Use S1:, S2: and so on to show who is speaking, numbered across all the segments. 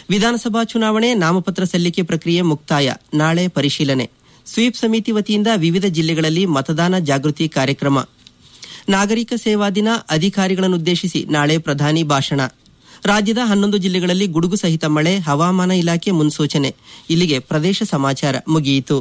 S1: ವಿಧಾನಸಭಾ ಚುನಾವಣೆ ನಾಮಪತ್ರ ಸಲ್ಲಿಕೆ ಪ್ರಕ್ರಿಯೆ ಮುಕ್ತಾಯ ನಾಳೆ ಪರಿಶೀಲನೆ ಸ್ವೀಪ್ ಸಮಿತಿ ವತಿಯಿಂದ ವಿವಿಧ ಜಿಲ್ಲೆಗಳಲ್ಲಿ ಮತದಾನ ಜಾಗೃತಿ ಕಾರ್ಯಕ್ರಮ ನಾಗರಿಕ ಸೇವಾ ದಿನ ಅಧಿಕಾರಿಗಳನ್ನುದ್ದೇಶಿಸಿ ನಾಳೆ ಪ್ರಧಾನಿ ಭಾಷಣ ರಾಜ್ಯದ ಹನ್ನೊಂದು ಜಿಲ್ಲೆಗಳಲ್ಲಿ ಗುಡುಗು ಸಹಿತ ಮಳೆ ಹವಾಮಾನ ಇಲಾಖೆ ಮುನ್ಸೂಚನೆ ಇಲ್ಲಿಗೆ ಪ್ರದೇಶ ಸಮಾಚಾರ ಮುಗಿಯಿತು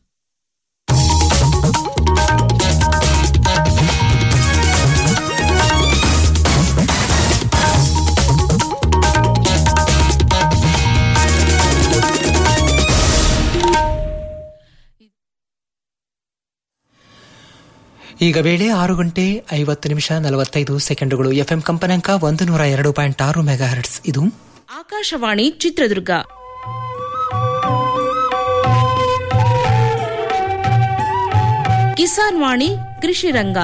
S2: ಈಗ ವೇಳೆ ಆರು ಗಂಟೆ ಐವತ್ತು ನಿಮಿಷ ನಲವತ್ತೈದು ಸೆಕೆಂಡುಗಳು ಎಫ್ಎಂ ಕಂಪನಾಂಕ ಒಂದು ನೂರ ಎರಡು ಪಾಯಿಂಟ್ ಆರು ಮೆಗಾ ಹರ್ಟ್ಸ್ ಇದು
S3: ಆಕಾಶವಾಣಿ ಚಿತ್ರದುರ್ಗ ಕಿಸಾನ್ ವಾಣಿ ಕೃಷಿ ರಂಗ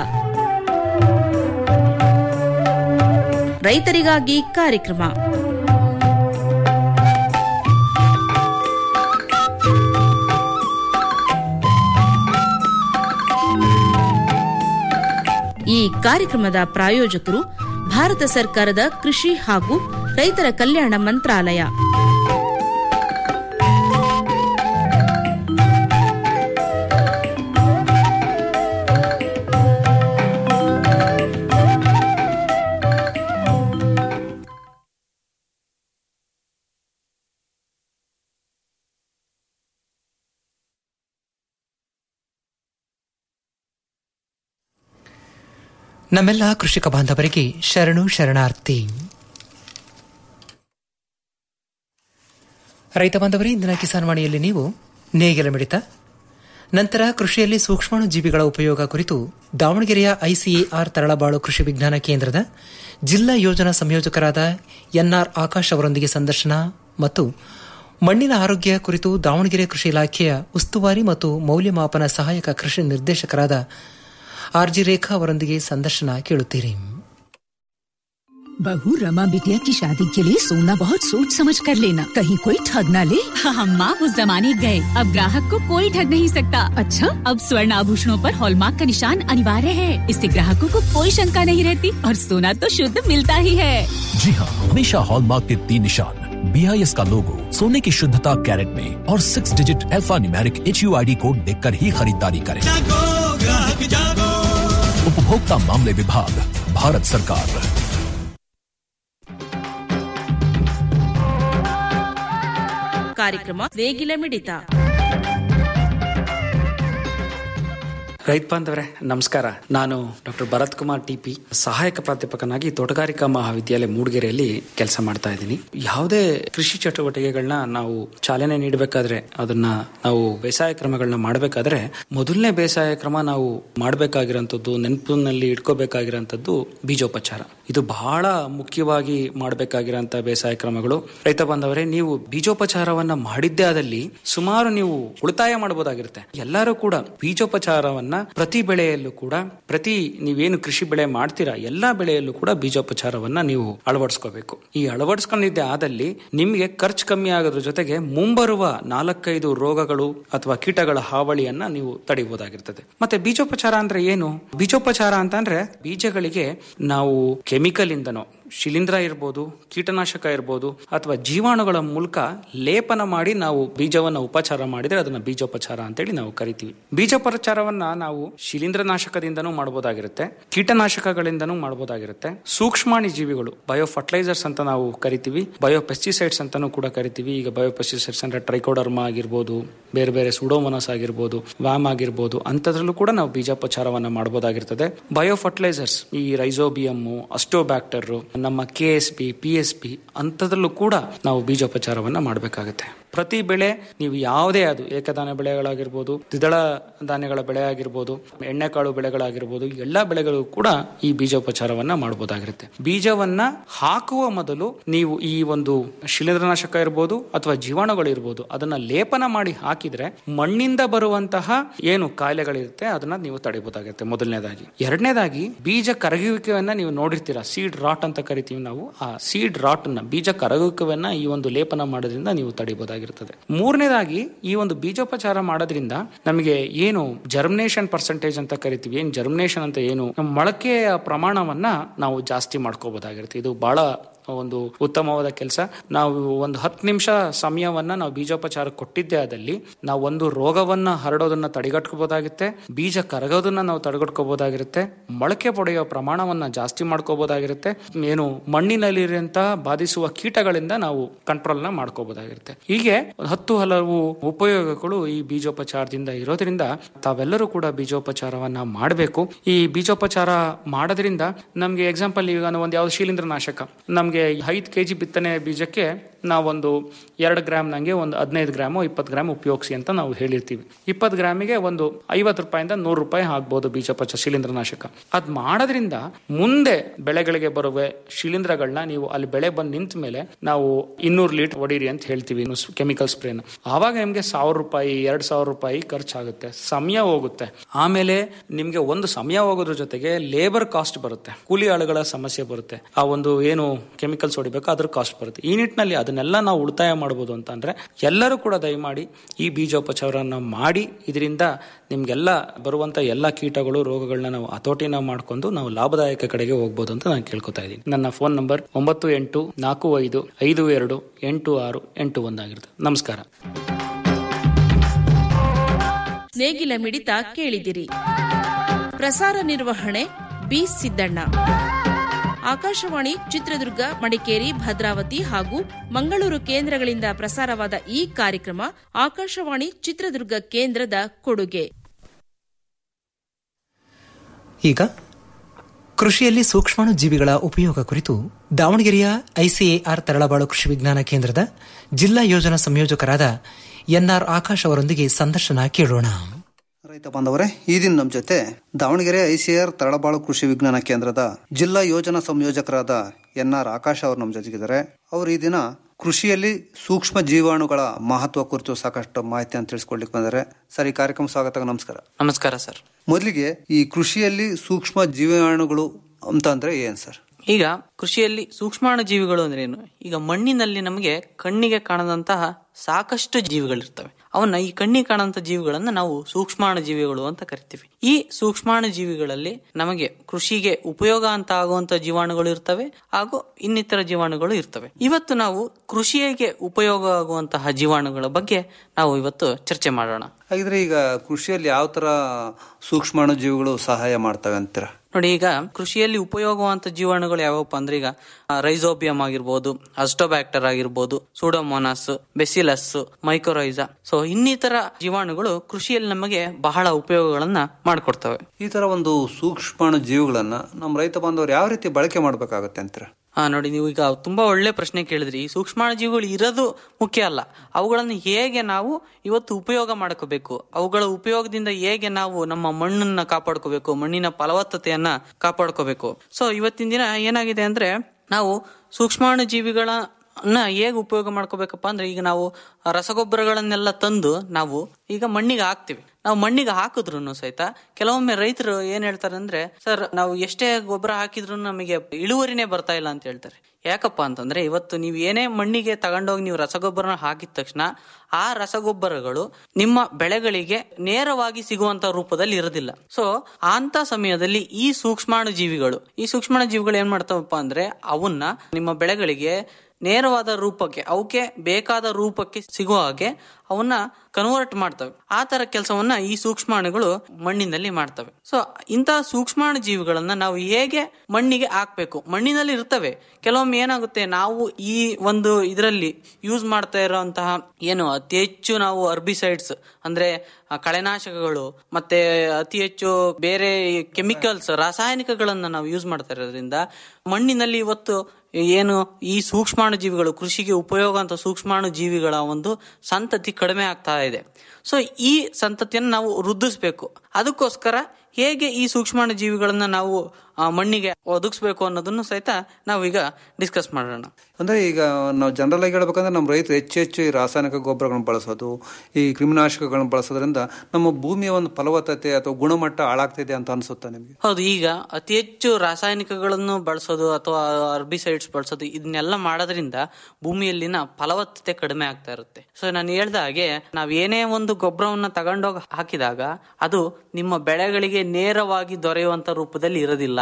S3: ರೈತರಿಗಾಗಿ ಕಾರ್ಯಕ್ರಮ ಈ ಕಾರ್ಯಕ್ರಮದ ಪ್ರಾಯೋಜಕರು ಭಾರತ ಸರ್ಕಾರದ ಕೃಷಿ ಹಾಗೂ ರೈತರ ಕಲ್ಯಾಣ ಮಂತ್ರಾಲಯ
S2: ನಮ್ಮೆಲ್ಲ ಕೃಷಿಕ ಬಾಂಧವರಿಗೆ ಶರಣು ಶರಣಾರ್ಥಿ ರೈತ ಬಾಂಧವರೇ ಇಂದಿನ ಕಿಸಾನ್ ವಾಣಿಯಲ್ಲಿ ನೀವು ನೇಗಿಲ ಮಿಡಿತ ನಂತರ ಕೃಷಿಯಲ್ಲಿ ಸೂಕ್ಷ್ಮಾಣು ಜೀವಿಗಳ ಉಪಯೋಗ ಕುರಿತು ದಾವಣಗೆರೆಯ ಐಸಿಎಆರ್ ತರಳಬಾಳು ಕೃಷಿ ವಿಜ್ಞಾನ ಕೇಂದ್ರದ ಜಿಲ್ಲಾ ಯೋಜನಾ ಸಂಯೋಜಕರಾದ ಎನ್ಆರ್ ಆಕಾಶ್ ಅವರೊಂದಿಗೆ ಸಂದರ್ಶನ ಮತ್ತು ಮಣ್ಣಿನ ಆರೋಗ್ಯ ಕುರಿತು ದಾವಣಗೆರೆ ಕೃಷಿ ಇಲಾಖೆಯ ಉಸ್ತುವಾರಿ ಮತ್ತು ಮೌಲ್ಯಮಾಪನ ಸಹಾಯಕ ಕೃಷಿ ನಿರ್ದೇಶಕರಾದ ಆರ್ಜಿ ರೇಖಾ ಅವರೊಂದಿಗೆ ಸಂದರ್ಶನ ಕೇಳುತ್ತೀರಿ
S4: बहू रमा बिटिया की शादी के लिए सोना बहुत सोच समझ कर लेना कहीं कोई ठग ना ले
S5: हम माँ उस जमाने गए अब ग्राहक को कोई ठग नहीं सकता
S4: अच्छा
S5: अब स्वर्ण आभूषणों पर हॉलमार्क का निशान अनिवार्य है इससे ग्राहकों को कोई शंका नहीं रहती और सोना तो शुद्ध मिलता ही है
S6: जी हाँ हमेशा हॉलमार्क के तीन निशान बी का लोगो सोने की शुद्धता कैरेट में और six digit alphanumeric H U I D code देख कर ही खरीदारी करें उपभोक्ता मामले विभाग भारत सरकार
S3: ಕಾರ್ಯಕ್ರಮ ವೇಗಿಲ ಮಿಡಿತ
S7: ರೈತ ಬಾಂಧವರೇ ನಮಸ್ಕಾರ ನಾನು ಡಾಕ್ಟರ್ ಭರತ್ ಕುಮಾರ್ ಟಿಪಿ ಸಹಾಯಕ ಪ್ರಾಧ್ಯಾಪಕನಾಗಿ ತೋಟಗಾರಿಕಾ ಮಹಾವಿದ್ಯಾಲಯ ಮೂಡಿಗೆರೆಯಲ್ಲಿ ಕೆಲಸ ಮಾಡ್ತಾ ಇದ್ದೀನಿ ಯಾವುದೇ ಕೃಷಿ ಚಟುವಟಿಕೆಗಳನ್ನ ನಾವು ಚಾಲನೆ ನೀಡಬೇಕಾದ್ರೆ ಅದನ್ನ ನಾವು ಬೇಸಾಯ ಕ್ರಮಗಳನ್ನ ಮಾಡಬೇಕಾದ್ರೆ ಮೊದಲನೇ ಬೇಸಾಯ ಕ್ರಮ ನಾವು ಮಾಡಬೇಕಾಗಿರೋಂಥದ್ದು ನೆನಪಿನಲ್ಲಿ ಇಟ್ಕೋಬೇಕಾಗಿರೋಂಥದ್ದು ಬೀಜೋಪಚಾರ ಇದು ಬಹಳ ಮುಖ್ಯವಾಗಿ ಮಾಡಬೇಕಾಗಿರೋಂಥ ಬೇಸಾಯ ಕ್ರಮಗಳು ರೈತ ಬಾಂಧವರೇ ನೀವು ಬೀಜೋಪಚಾರವನ್ನ ಮಾಡಿದ್ದೇ ಆದಲ್ಲಿ ಸುಮಾರು ನೀವು ಉಳಿತಾಯ ಮಾಡಬಹುದಾಗಿರುತ್ತೆ ಎಲ್ಲರೂ ಕೂಡ ಬೀಜೋಪಚಾರವನ್ನ ಪ್ರತಿ ಬೆಳೆಯಲ್ಲೂ ಕೂಡ ಪ್ರತಿ ನೀವೇನು ಕೃಷಿ ಬೆಳೆ ಮಾಡ್ತೀರಾ ಎಲ್ಲಾ ಬೆಳೆಯಲ್ಲೂ ಕೂಡ ಬೀಜೋಪಚಾರವನ್ನ ನೀವು ಅಳವಡಿಸ್ಕೋಬೇಕು ಈ ಅಳವಡಿಸ್ಕೊಂಡಿದ್ದೆ ಆದಲ್ಲಿ ನಿಮಗೆ ಖರ್ಚು ಕಮ್ಮಿ ಆಗೋದ್ರ ಜೊತೆಗೆ ಮುಂಬರುವ ನಾಲ್ಕೈದು ರೋಗಗಳು ಅಥವಾ ಕೀಟಗಳ ಹಾವಳಿಯನ್ನ ನೀವು ತಡಿಬಹುದಾಗಿರ್ತದೆ ಮತ್ತೆ ಬೀಜೋಪಚಾರ ಅಂದ್ರೆ ಏನು ಬೀಜೋಪಚಾರ ಅಂತಂದ್ರೆ ಬೀಜಗಳಿಗೆ ನಾವು ಕೆಮಿಕಲ್ ಇಂದನೋ ಶಿಲೀಂಧ್ರ ಇರ್ಬೋದು ಕೀಟನಾಶಕ ಇರ್ಬೋದು ಅಥವಾ ಜೀವಾಣುಗಳ ಮೂಲಕ ಲೇಪನ ಮಾಡಿ ನಾವು ಬೀಜವನ್ನ ಉಪಚಾರ ಮಾಡಿದ್ರೆ ಅದನ್ನ ಬೀಜೋಪಚಾರ ಅಂತೇಳಿ ನಾವು ಕರಿತೀವಿ ಬೀಜೋಪಚಾರವನ್ನ ನಾವು ಶಿಲೀಂಧ್ರನಾಶಕದಿಂದನೂ ಮಾಡಬಹುದಾಗಿರುತ್ತೆ ಕೀಟನಾಶಕಗಳಿಂದನೂ ಮಾಡಬಹುದಾಗಿರುತ್ತೆ ಸೂಕ್ಷ್ಮಾಣಿ ಜೀವಿಗಳು ಬಯೋ ಫರ್ಟಿಲೈಸರ್ಸ್ ಅಂತ ನಾವು ಕರಿತೀವಿ ಬಯೋ ಪೆಸ್ಟಿಸೈಡ್ಸ್ ಅಂತಾನೂ ಕೂಡ ಕರಿತೀವಿ ಈಗ ಬಯೋ ಪೆಸ್ಟಿಸೈಡ್ಸ್ ಅಂದ್ರೆ ಟ್ರೈಕೋಡರ್ಮ ಆಗಿರ್ಬೋದು ಬೇರೆ ಬೇರೆ ಸುಡೋಮೋನಸ್ ಆಗಿರ್ಬೋದು ವ್ಯಾಮ್ ಆಗಿರ್ಬೋದು ಅಂತದ್ರಲ್ಲೂ ಕೂಡ ನಾವು ಬೀಜೋಪಚಾರವನ್ನ ಮಾಡಬಹುದಾಗಿರ್ತದೆ ಬಯೋ ಫರ್ಟಿಲೈಸರ್ಸ್ ಈ ರೈಸೋಬಿಯಮ್ ಅಸ್ಟೋಬ್ಯಾಕ್ಟರ್ ನಮ್ಮ K S P P S P ಅಂಥದ್ರಲ್ಲೂ ಕೂಡ ನಾವು ಬೀಜೋಪಚಾರವನ್ನ ಮಾಡಬೇಕಾಗುತ್ತೆ ಪ್ರತಿ ಬೆಳೆ ನೀವು ಯಾವುದೇ ಅದು ಏಕದಾನ ಬೆಳೆಗಳಾಗಿರ್ಬೋದು ದ್ವಿದಳ ಧಾನ್ಯಗಳ ಬೆಳೆ ಆಗಿರ್ಬೋದು ಎಣ್ಣೆಕಾಳು ಬೆಳೆಗಳಾಗಿರ್ಬೋದು ಎಲ್ಲ ಬೆಳೆಗಳು ಕೂಡ ಈ ಬೀಜೋಪಚಾರವನ್ನ ಮಾಡಬಹುದಾಗಿರುತ್ತೆ ಬೀಜವನ್ನ ಹಾಕುವ ಮೊದಲು ನೀವು ಈ ಒಂದು ಶಿಲೀಂಧ್ರನಾಶಕ ಇರ್ಬೋದು ಅಥವಾ ಜೀವಾಣುಗಳು ಇರ್ಬೋದು ಅದನ್ನ ಲೇಪನ ಮಾಡಿ ಹಾಕಿದ್ರೆ ಮಣ್ಣಿಂದ ಬರುವಂತಹ ಏನು ಕಾಯಿಲೆಗಳಿರುತ್ತೆ ಅದನ್ನ ನೀವು ತಡೆಯಬಹುದಾಗಿರುತ್ತೆ ಮೊದಲನೇದಾಗಿ ಎರಡನೇದಾಗಿ ಬೀಜ ಕರಗುವಿಕೆಯನ್ನ ನೀವು ನೋಡಿರ್ತೀರಾ ಸೀಡ್ ರಾಟ್ ಅಂತ ಕರಿತೀವಿ ನಾವು ಆ ಸೀಡ್ ರಾಟ್ ನ ಬೀಜ ಕರಗುವಿಕೆಯನ್ನ ಈ ಒಂದು ಲೇಪನ ಮಾಡೋದ್ರಿಂದ ನೀವು ತಡೆಯಬಹುದಾಗಿರ್ತದೆ ಮೂರನೇದಾಗಿ ಈ ಒಂದು ಬೀಜೋಪಚಾರ ಮಾಡೋದ್ರಿಂದ ನಮಗೆ ಏನು ಜರ್ಮಿನೇಷನ್ ಪರ್ಸೆಂಟೇಜ್ ಅಂತ ಕರಿತೀವಿ ಏನ್ ಜರ್ಮಿನೇಷನ್ ಅಂತ ಏನು ನಮ್ಮ ಮೊಳಕೆಯ ಪ್ರಮಾಣವನ್ನ ನಾವು ಜಾಸ್ತಿ ಮಾಡ್ಕೋಬಹುದಾಗಿರುತ್ತೆ ಇದು ಬಹಳ ಒಂದು ಉತ್ತಮವಾದ ಕೆಲಸ ನಾವು ಒಂದು ಹತ್ತು ನಿಮಿಷ ಸಮಯವನ್ನ ನಾವು ಬೀಜೋಪಚಾರ ಕೊಟ್ಟಿದ್ದೇ ಆದಲ್ಲಿ ನಾವು ಒಂದು ರೋಗವನ್ನ ಹರಡೋದನ್ನ ತಡೆಗಟ್ಕೋಬಹುದಾಗುತ್ತೆ ಬೀಜ ಕರಗೋದನ್ನ ನಾವು ತಡೆಗಟ್ಕೋಬಹುದಾಗಿರುತ್ತೆ ಮೊಳಕೆ ಪಡೆಯುವ ಪ್ರಮಾಣವನ್ನ ಜಾಸ್ತಿ ಮಾಡ್ಕೋಬಹುದಾಗಿರುತ್ತೆ ಏನು ಮಣ್ಣಿನಲ್ಲಿರುವಂತಹ ಬಾಧಿಸುವ ಕೀಟಗಳಿಂದ ನಾವು ಕಂಟ್ರೋಲ್ ನ ಮಾಡ್ಕೋಬಹುದಾಗಿರುತ್ತೆ ಹೀಗೆ ಹತ್ತು ಹಲವು ಉಪಯೋಗಗಳು ಈ ಬೀಜೋಪಚಾರದಿಂದ ಇರೋದ್ರಿಂದ ತಾವೆಲ್ಲರೂ ಕೂಡ ಬೀಜೋಪಚಾರವನ್ನ ಮಾಡಬೇಕು ಈ ಬೀಜೋಪಚಾರ ಮಾಡೋದ್ರಿಂದ ನಮ್ಗೆ ಎಕ್ಸಾಂಪಲ್ ಈಗ ನಾವು ಒಂದು ಯಾವ್ದು ಶಿಲೀಂಧ್ರ ನಾಶಕ ನಮ್ಗೆ ಐದು ಕೆಜಿ ಬಿತ್ತನೆ ಬೀಜಕ್ಕೆ ನಾವೊಂದು ಎರಡು ಗ್ರಾಮ್ ನಂಗೆ ಒಂದು ಹದಿನೈದು ಗ್ರಾಮು ಇಪ್ಪತ್ತು ಗ್ರಾಮ್ ಉಪಯೋಗಿಸಿ ಅಂತ ನಾವು ಹೇಳಿರ್ತೀವಿ ಇಪ್ಪತ್ತು ಗ್ರಾಮಿಗೆ ಒಂದು ಐವತ್ತು ರೂಪಾಯಿಂದ ನೂರು ರೂಪಾಯಿ ಆಗ್ಬೋದು ಬೀಜೋಪಚಾರ ಶಿಲೀಂಧ್ರನಾಶಕ ಅದ್ ಮಾಡೋದ್ರಿಂದ ಮುಂದೆ ಬೆಳೆಗಳಿಗೆ ಬರುವ ಶಿಲೀಂಧ್ರಗಳನ್ನ ನೀವು ಅಲ್ಲಿ ಬೆಳೆ ಬಂದು ನಿಂತ ಮೇಲೆ ನಾವು ಇನ್ನೂರು ಲೀಟರ್ ಹೊಡೀರಿ ಅಂತ ಹೇಳ್ತೀವಿ ಕೆಮಿಕಲ್ ಸ್ಪ್ರೇನ ಆವಾಗ ನಿಮ್ಗೆ ಸಾವಿರ ರೂಪಾಯಿ ಎರಡ್ ಸಾವಿರ ರೂಪಾಯಿ ಖರ್ಚಾಗುತ್ತೆ ಸಮಯ ಹೋಗುತ್ತೆ ಆಮೇಲೆ ನಿಮ್ಗೆ ಒಂದು ಸಮಯ ಹೋಗೋದ್ರ ಜೊತೆಗೆ ಲೇಬರ್ ಕಾಸ್ಟ್ ಬರುತ್ತೆ ಕೂಲಿ ಆಳುಗಳ ಸಮಸ್ಯೆ ಬರುತ್ತೆ ಆ ಒಂದು ಏನು ಕೆಮಿಕಲ್ಸ್ ಹೊಡಿಬೇಕು ಅದ್ರ ಕಾಸ್ಟ್ ಬರುತ್ತೆ ಈ ನಿಟ್ಟಿನಲ್ಲಿ ಅದನ್ನೆಲ್ಲ ನಾವು ಉಳಿತಾಯ ಮಾಡಬಹುದು ಅಂತ ಅಂದ್ರೆ ಎಲ್ಲರೂ ಕೂಡ ದಯಮಾಡಿ ಈ ಬೀಜೋಪಚಾರನ ಮಾಡಿ ಇದರಿಂದ ನಿಮ್ಗೆಲ್ಲ ಬರುವಂತ ಎಲ್ಲ ಕೀಟಗಳು ರೋಗಗಳನ್ನ ನಾವು ಹತೋಟಿನ ಮಾಡ್ಕೊಂಡು ನಾವು ಲಾಭದಾಯಕ ಕಡೆಗೆ ಹೋಗ್ಬೋದು ಅಂತ ನಾನು ಕೇಳ್ಕೊತಾ ಇದ್ದೀನಿ ನನ್ನ ಫೋನ್ ನಂಬರ್ ಒಂಬತ್ತು ಎಂಟು ನಾಲ್ಕು ಐದು ಐದು ಎರಡು ಎಂಟು ಆರು ಎಂಟು ಒಂದಾಗಿರುತ್ತೆ ನಮಸ್ಕಾರ
S3: ನೇಗಿಲ ಮಿಡಿತ ಕೇಳಿದಿರಿ ಪ್ರಸಾರ ನಿರ್ವಹಣೆ ಬಿ ಸಿದ್ದಣ್ಣ ಆಕಾಶವಾಣಿ ಚಿತ್ರದುರ್ಗ ಮಡಿಕೇರಿ ಭದ್ರಾವತಿ ಹಾಗೂ ಮಂಗಳೂರು ಕೇಂದ್ರಗಳಿಂದ ಪ್ರಸಾರವಾದ ಈ ಕಾರ್ಯಕ್ರಮ ಆಕಾಶವಾಣಿ ಚಿತ್ರದುರ್ಗ ಕೇಂದ್ರದ ಕೊಡುಗೆ
S2: ಈಗ ಕೃಷಿಯಲ್ಲಿ ಸೂಕ್ಷ್ಮಾಣು ಜೀವಿಗಳ ಉಪಯೋಗ ಕುರಿತು ದಾವಣಗೆರೆಯ ಐಸಿಎಆರ್ ತರಳಬಾಳು ಕೃಷಿ ವಿಜ್ಞಾನ ಕೇಂದ್ರದ ಜಿಲ್ಲಾ ಯೋಜನಾ ಸಂಯೋಜಕರಾದ ಎನ್ಆರ್ ಆಕಾಶ್ ಅವರೊಂದಿಗೆ ಸಂದರ್ಶನ ಕೇಳೋಣ
S8: ರೈತ ಬಾಂಧವರೇ ಈ ದಿನ ನಮ್ಮ ಜೊತೆ ದಾವಣಗೆರೆ ಐಸಿಆರ್ ತರಳಬಾಳು ಕೃಷಿ ವಿಜ್ಞಾನ ಕೇಂದ್ರದ ಜಿಲ್ಲಾ ಯೋಜನಾ ಸಂಯೋಜಕರಾದ ಎನ್ ಆರ್ ಆಕಾಶ್ ಅವರು ನಮ್ಮ ಜೊತೆಗಿದ್ದಾರೆ ಅವರು ಈ ದಿನ ಕೃಷಿಯಲ್ಲಿ ಸೂಕ್ಷ್ಮ ಜೀವಾಣುಗಳ ಮಹತ್ವ ಕುರಿತು ಸಾಕಷ್ಟು ಮಾಹಿತಿಯನ್ನು ತಿಳಿಸ್ಕೊಡ್ಲಿಕ್ಕೆ ಬಂದರೆ ಸರ್ ಈ ಕಾರ್ಯಕ್ರಮ ಸ್ವಾಗತ ನಮಸ್ಕಾರ
S9: ನಮಸ್ಕಾರ ಸರ್
S8: ಮೊದಲಿಗೆ ಈ ಕೃಷಿಯಲ್ಲಿ ಸೂಕ್ಷ್ಮ ಜೀವಾಣುಗಳು ಅಂತ ಅಂದ್ರೆ ಏನ್ ಸರ್
S9: ಈಗ ಕೃಷಿಯಲ್ಲಿ ಸೂಕ್ಷ್ಮಾಣು ಜೀವಿಗಳು ಅಂದ್ರೆ ಏನು ಈಗ ಮಣ್ಣಿನಲ್ಲಿ ನಮಗೆ ಕಣ್ಣಿಗೆ ಕಾಣದಂತಹ ಸಾಕಷ್ಟು ಜೀವಿಗಳಿರ್ತವೆ ಅವನ್ನ ಈ ಕಣ್ಣಿಗೆ ಕಾಣಂತ ಜೀವಿಗಳನ್ನ ನಾವು ಸೂಕ್ಷ್ಮಾಣು ಜೀವಿಗಳು ಅಂತ ಕರಿತೀವಿ ಈ ಸೂಕ್ಷ್ಮಾಣು ಜೀವಿಗಳಲ್ಲಿ ನಮಗೆ ಕೃಷಿಗೆ ಉಪಯೋಗ ಅಂತ ಆಗುವಂತ ಜೀವಾಣುಗಳು ಇರ್ತವೆ ಹಾಗೂ ಇನ್ನಿತರ ಜೀವಾಣುಗಳು ಇರ್ತವೆ ಇವತ್ತು ನಾವು ಕೃಷಿಗೆ ಉಪಯೋಗ ಆಗುವಂತಹ ಜೀವಾಣುಗಳ ಬಗ್ಗೆ ನಾವು ಇವತ್ತು ಚರ್ಚೆ ಮಾಡೋಣ
S8: ಹಾಗಿದ್ರೆ ಈಗ ಕೃಷಿಯಲ್ಲಿ ಯಾವ ತರ ಸೂಕ್ಷ್ಮಾಣು ಜೀವಿಗಳು ಸಹಾಯ ಮಾಡ್ತವೆ ಅಂತೀರಾ
S9: ನೋಡಿ ಈಗ ಕೃಷಿಯಲ್ಲಿ ಉಪಯೋಗವಂತ ಜೀವಾಣುಗಳು ಯಾವಪ್ಪ ಅಂದ್ರೆ ಈಗ ರೈಸೋಬಿಯಂ ಆಗಿರ್ಬೋದು ಅಸ್ಟೋಬ್ಯಾಕ್ಟರ್ ಆಗಿರ್ಬೋದು ಸೂಡೋಮೋನಾಸ್ ಬೆಸಿಲಸ್ ಮೈಕ್ರೋರೈಸಾ ಸೊ ಇನ್ನಿತರ ಜೀವಾಣುಗಳು ಕೃಷಿಯಲ್ಲಿ ನಮಗೆ ಬಹಳ ಉಪಯೋಗಗಳನ್ನ ಮಾಡಿಕೊಡ್ತವೆ
S8: ಈ ತರ ಒಂದು ಸೂಕ್ಷ್ಮಾಣು ಜೀವಿಗಳನ್ನ ನಮ್ಮ ರೈತ ಬಾಂಧವರು ಯಾವ ರೀತಿ ಬಳಕೆ ಮಾಡ್ಬೇಕಾಗತ್ತೆ ಅಂತೀರಾ
S9: ಹಾ ನೋಡಿ ನೀವು ಈಗ ತುಂಬಾ ಒಳ್ಳೆ ಪ್ರಶ್ನೆ ಕೇಳಿದ್ರಿ ಈ ಸೂಕ್ಷ್ಮಾಣು ಜೀವಿಗಳು ಇರೋದು ಮುಖ್ಯ ಅಲ್ಲ ಅವುಗಳನ್ನು ಹೇಗೆ ನಾವು ಇವತ್ತು ಉಪಯೋಗ ಮಾಡ್ಕೋಬೇಕು ಅವುಗಳ ಉಪಯೋಗದಿಂದ ಹೇಗೆ ನಾವು ನಮ್ಮ ಮಣ್ಣನ್ನ ಕಾಪಾಡ್ಕೋಬೇಕು ಮಣ್ಣಿನ ಫಲವತ್ತತೆಯನ್ನ ಕಾಪಾಡ್ಕೋಬೇಕು ಸೊ ಇವತ್ತಿನ ದಿನ ಏನಾಗಿದೆ ಅಂದ್ರೆ ನಾವು ಸೂಕ್ಷ್ಮಾಣು ಜೀವಿಗಳ ನ ಹೇಗೆ ಉಪಯೋಗ ಮಾಡ್ಕೋಬೇಕಪ್ಪ ಅಂದ್ರೆ ಈಗ ನಾವು ರಸಗೊಬ್ಬರಗಳನ್ನೆಲ್ಲ ತಂದು ನಾವು ಈಗ ಮಣ್ಣಿಗೆ ಹಾಕ್ತಿವಿ ನಾವು ಮಣ್ಣಿಗೆ ಹಾಕಿದ್ರು ಸಹಿತ ಕೆಲವೊಮ್ಮೆ ರೈತರು ಏನ್ ಹೇಳ್ತಾರೆ ಅಂದ್ರೆ ಸರ್ ನಾವು ಎಷ್ಟೇ ಗೊಬ್ಬರ ಹಾಕಿದ್ರು ನಮಗೆ ಇಳುವರಿನೇ ಬರ್ತಾ ಇಲ್ಲ ಅಂತ ಹೇಳ್ತಾರೆ ಯಾಕಪ್ಪ ಅಂತಂದ್ರೆ ಇವತ್ತು ನೀವು ಏನೇ ಮಣ್ಣಿಗೆ ತಗೊಂಡೋಗಿ ನೀವು ರಸಗೊಬ್ಬರನ ಹಾಕಿದ ತಕ್ಷಣ ಆ ರಸಗೊಬ್ಬರಗಳು ನಿಮ್ಮ ಬೆಳೆಗಳಿಗೆ ನೇರವಾಗಿ ಸಿಗುವಂತ ರೂಪದಲ್ಲಿ ಇರೋದಿಲ್ಲ ಸೊ ಅಂತ ಸಮಯದಲ್ಲಿ ಈ ಸೂಕ್ಷ್ಮಾಣು ಜೀವಿಗಳು ಈ ಸೂಕ್ಷ್ಮಾಣು ಜೀವಿಗಳು ಏನ್ ಮಾಡ್ತಾವಪ್ಪ ಅಂದ್ರೆ ಅವನ್ನ ನಿಮ್ಮ ಬೆಳೆಗಳಿಗೆ ನೇರವಾದ ರೂಪಕ್ಕೆ ಅವಕ್ಕೆ ಬೇಕಾದ ರೂಪಕ್ಕೆ ಸಿಗುವ ಹಾಗೆ ಅವನ್ನ ಕನ್ವರ್ಟ್ ಮಾಡ್ತವೆ ಆ ತರ ಕೆಲಸವನ್ನ ಈ ಸೂಕ್ಷ್ಮಾಣುಗಳು ಮಣ್ಣಿನಲ್ಲಿ ಮಾಡ್ತವೆ ಸೊ ಇಂತಹ ಸೂಕ್ಷ್ಮಾಣು ಜೀವಿಗಳನ್ನ ನಾವು ಹೇಗೆ ಮಣ್ಣಿಗೆ ಹಾಕ್ಬೇಕು ಮಣ್ಣಿನಲ್ಲಿ ಇರ್ತವೆ ಕೆಲವೊಮ್ಮೆ ಏನಾಗುತ್ತೆ ನಾವು ಈ ಒಂದು ಇದರಲ್ಲಿ ಯೂಸ್ ಮಾಡ್ತಾ ಇರುವಂತಹ ಏನು ಅತಿ ಹೆಚ್ಚು ನಾವು ಅರ್ಬಿಸೈಡ್ಸ್ ಅಂದ್ರೆ ಆ, ಕಳೆನಾಶಕಗಳು ಮತ್ತೆ ಅತಿ ಹೆಚ್ಚು ಬೇರೆ ಕೆಮಿಕಲ್ಸ್ ರಾಸಾಯನಿಕಗಳನ್ನ ನಾವು ಯೂಸ್ ಮಾಡ್ತಾ ಇರೋದ್ರಿಂದ ಮಣ್ಣಿನಲ್ಲಿ ಇವತ್ತು ಏನು ಈ ಸೂಕ್ಷ್ಮಾಣು ಜೀವಿಗಳು ಕೃಷಿಗೆ ಉಪಯೋಗ ಅಂತ ಸೂಕ್ಷ್ಮಾಣು ಜೀವಿಗಳ ಒಂದು ಸಂತತಿ ಕಡಿಮೆ ಆಗ್ತಾ ಇದೆ ಸೊ ಈ ಸಂತತಿಯನ್ನು ನಾವು ವೃದ್ಧಿಸ್ಬೇಕು ಅದಕ್ಕೋಸ್ಕರ ಹೇಗೆ ಈ ಸೂಕ್ಷ್ಮಾಣು ಜೀವಿಗಳನ್ನ ನಾವು ಆ, ಮಣ್ಣಿಗೆ ಒದಗಿಸ್ಬೇಕು ಅನ್ನೋದನ್ನು ಸಹಿತ ನಾವೀಗ ಡಿಸ್ಕಸ್ ಮಾಡೋಣ
S8: ಅಂದ್ರೆ ಈಗ ನಾವು ಜನರಲ್ ಆಗಿ ಹೇಳ್ಬೇಕಂದ್ರೆ ನಮ್ಮ ರೈತರು ಹೆಚ್ಚು ಹೆಚ್ಚು ಈ ರಾಸಾಯನಿಕ ಗೊಬ್ಬರಗಳನ್ನು ಬಳಸೋದು ಈ ಕ್ರಿಮಿನಾಶಕಗಳನ್ನು ಬಳಸೋದ್ರಿಂದ ನಮ್ಮ ಭೂಮಿಯ ಒಂದು ಫಲವತ್ತತೆ ಅಥವಾ ಗುಣಮಟ್ಟ ಹಾಳಾಗ್ತಿದೆ ಅಂತ ಅನ್ಸುತ್ತಾ ನಿಮಗೆ
S9: ಹೌದು ಈಗ ಅತಿ ಹೆಚ್ಚು ರಾಸಾಯನಿಕಗಳನ್ನು ಬಳಸೋದು ಅಥವಾ ಅರ್ಬಿಸೈಡ್ಸ್ ಬಳಸೋದು ಇದನ್ನೆಲ್ಲ ಮಾಡೋದ್ರಿಂದ ಭೂಮಿಯಲ್ಲಿನ ಫಲವತ್ತತೆ ಕಡಿಮೆ ಆಗ್ತಾ ಇರುತ್ತೆ ಸೊ ನಾನು ಹೇಳ್ದ ಹಾಗೆ ನಾವ್ ಏನೇ ಒಂದು ಗೊಬ್ಬರವನ್ನ ತಗೊಂಡೋಗಿ ಹಾಕಿದಾಗ ಅದು ನಿಮ್ಮ ಬೆಳೆಗಳಿಗೆ ನೇರವಾಗಿ ದೊರೆಯುವಂತ ರೂಪದಲ್ಲಿ ಇರೋದಿಲ್ಲ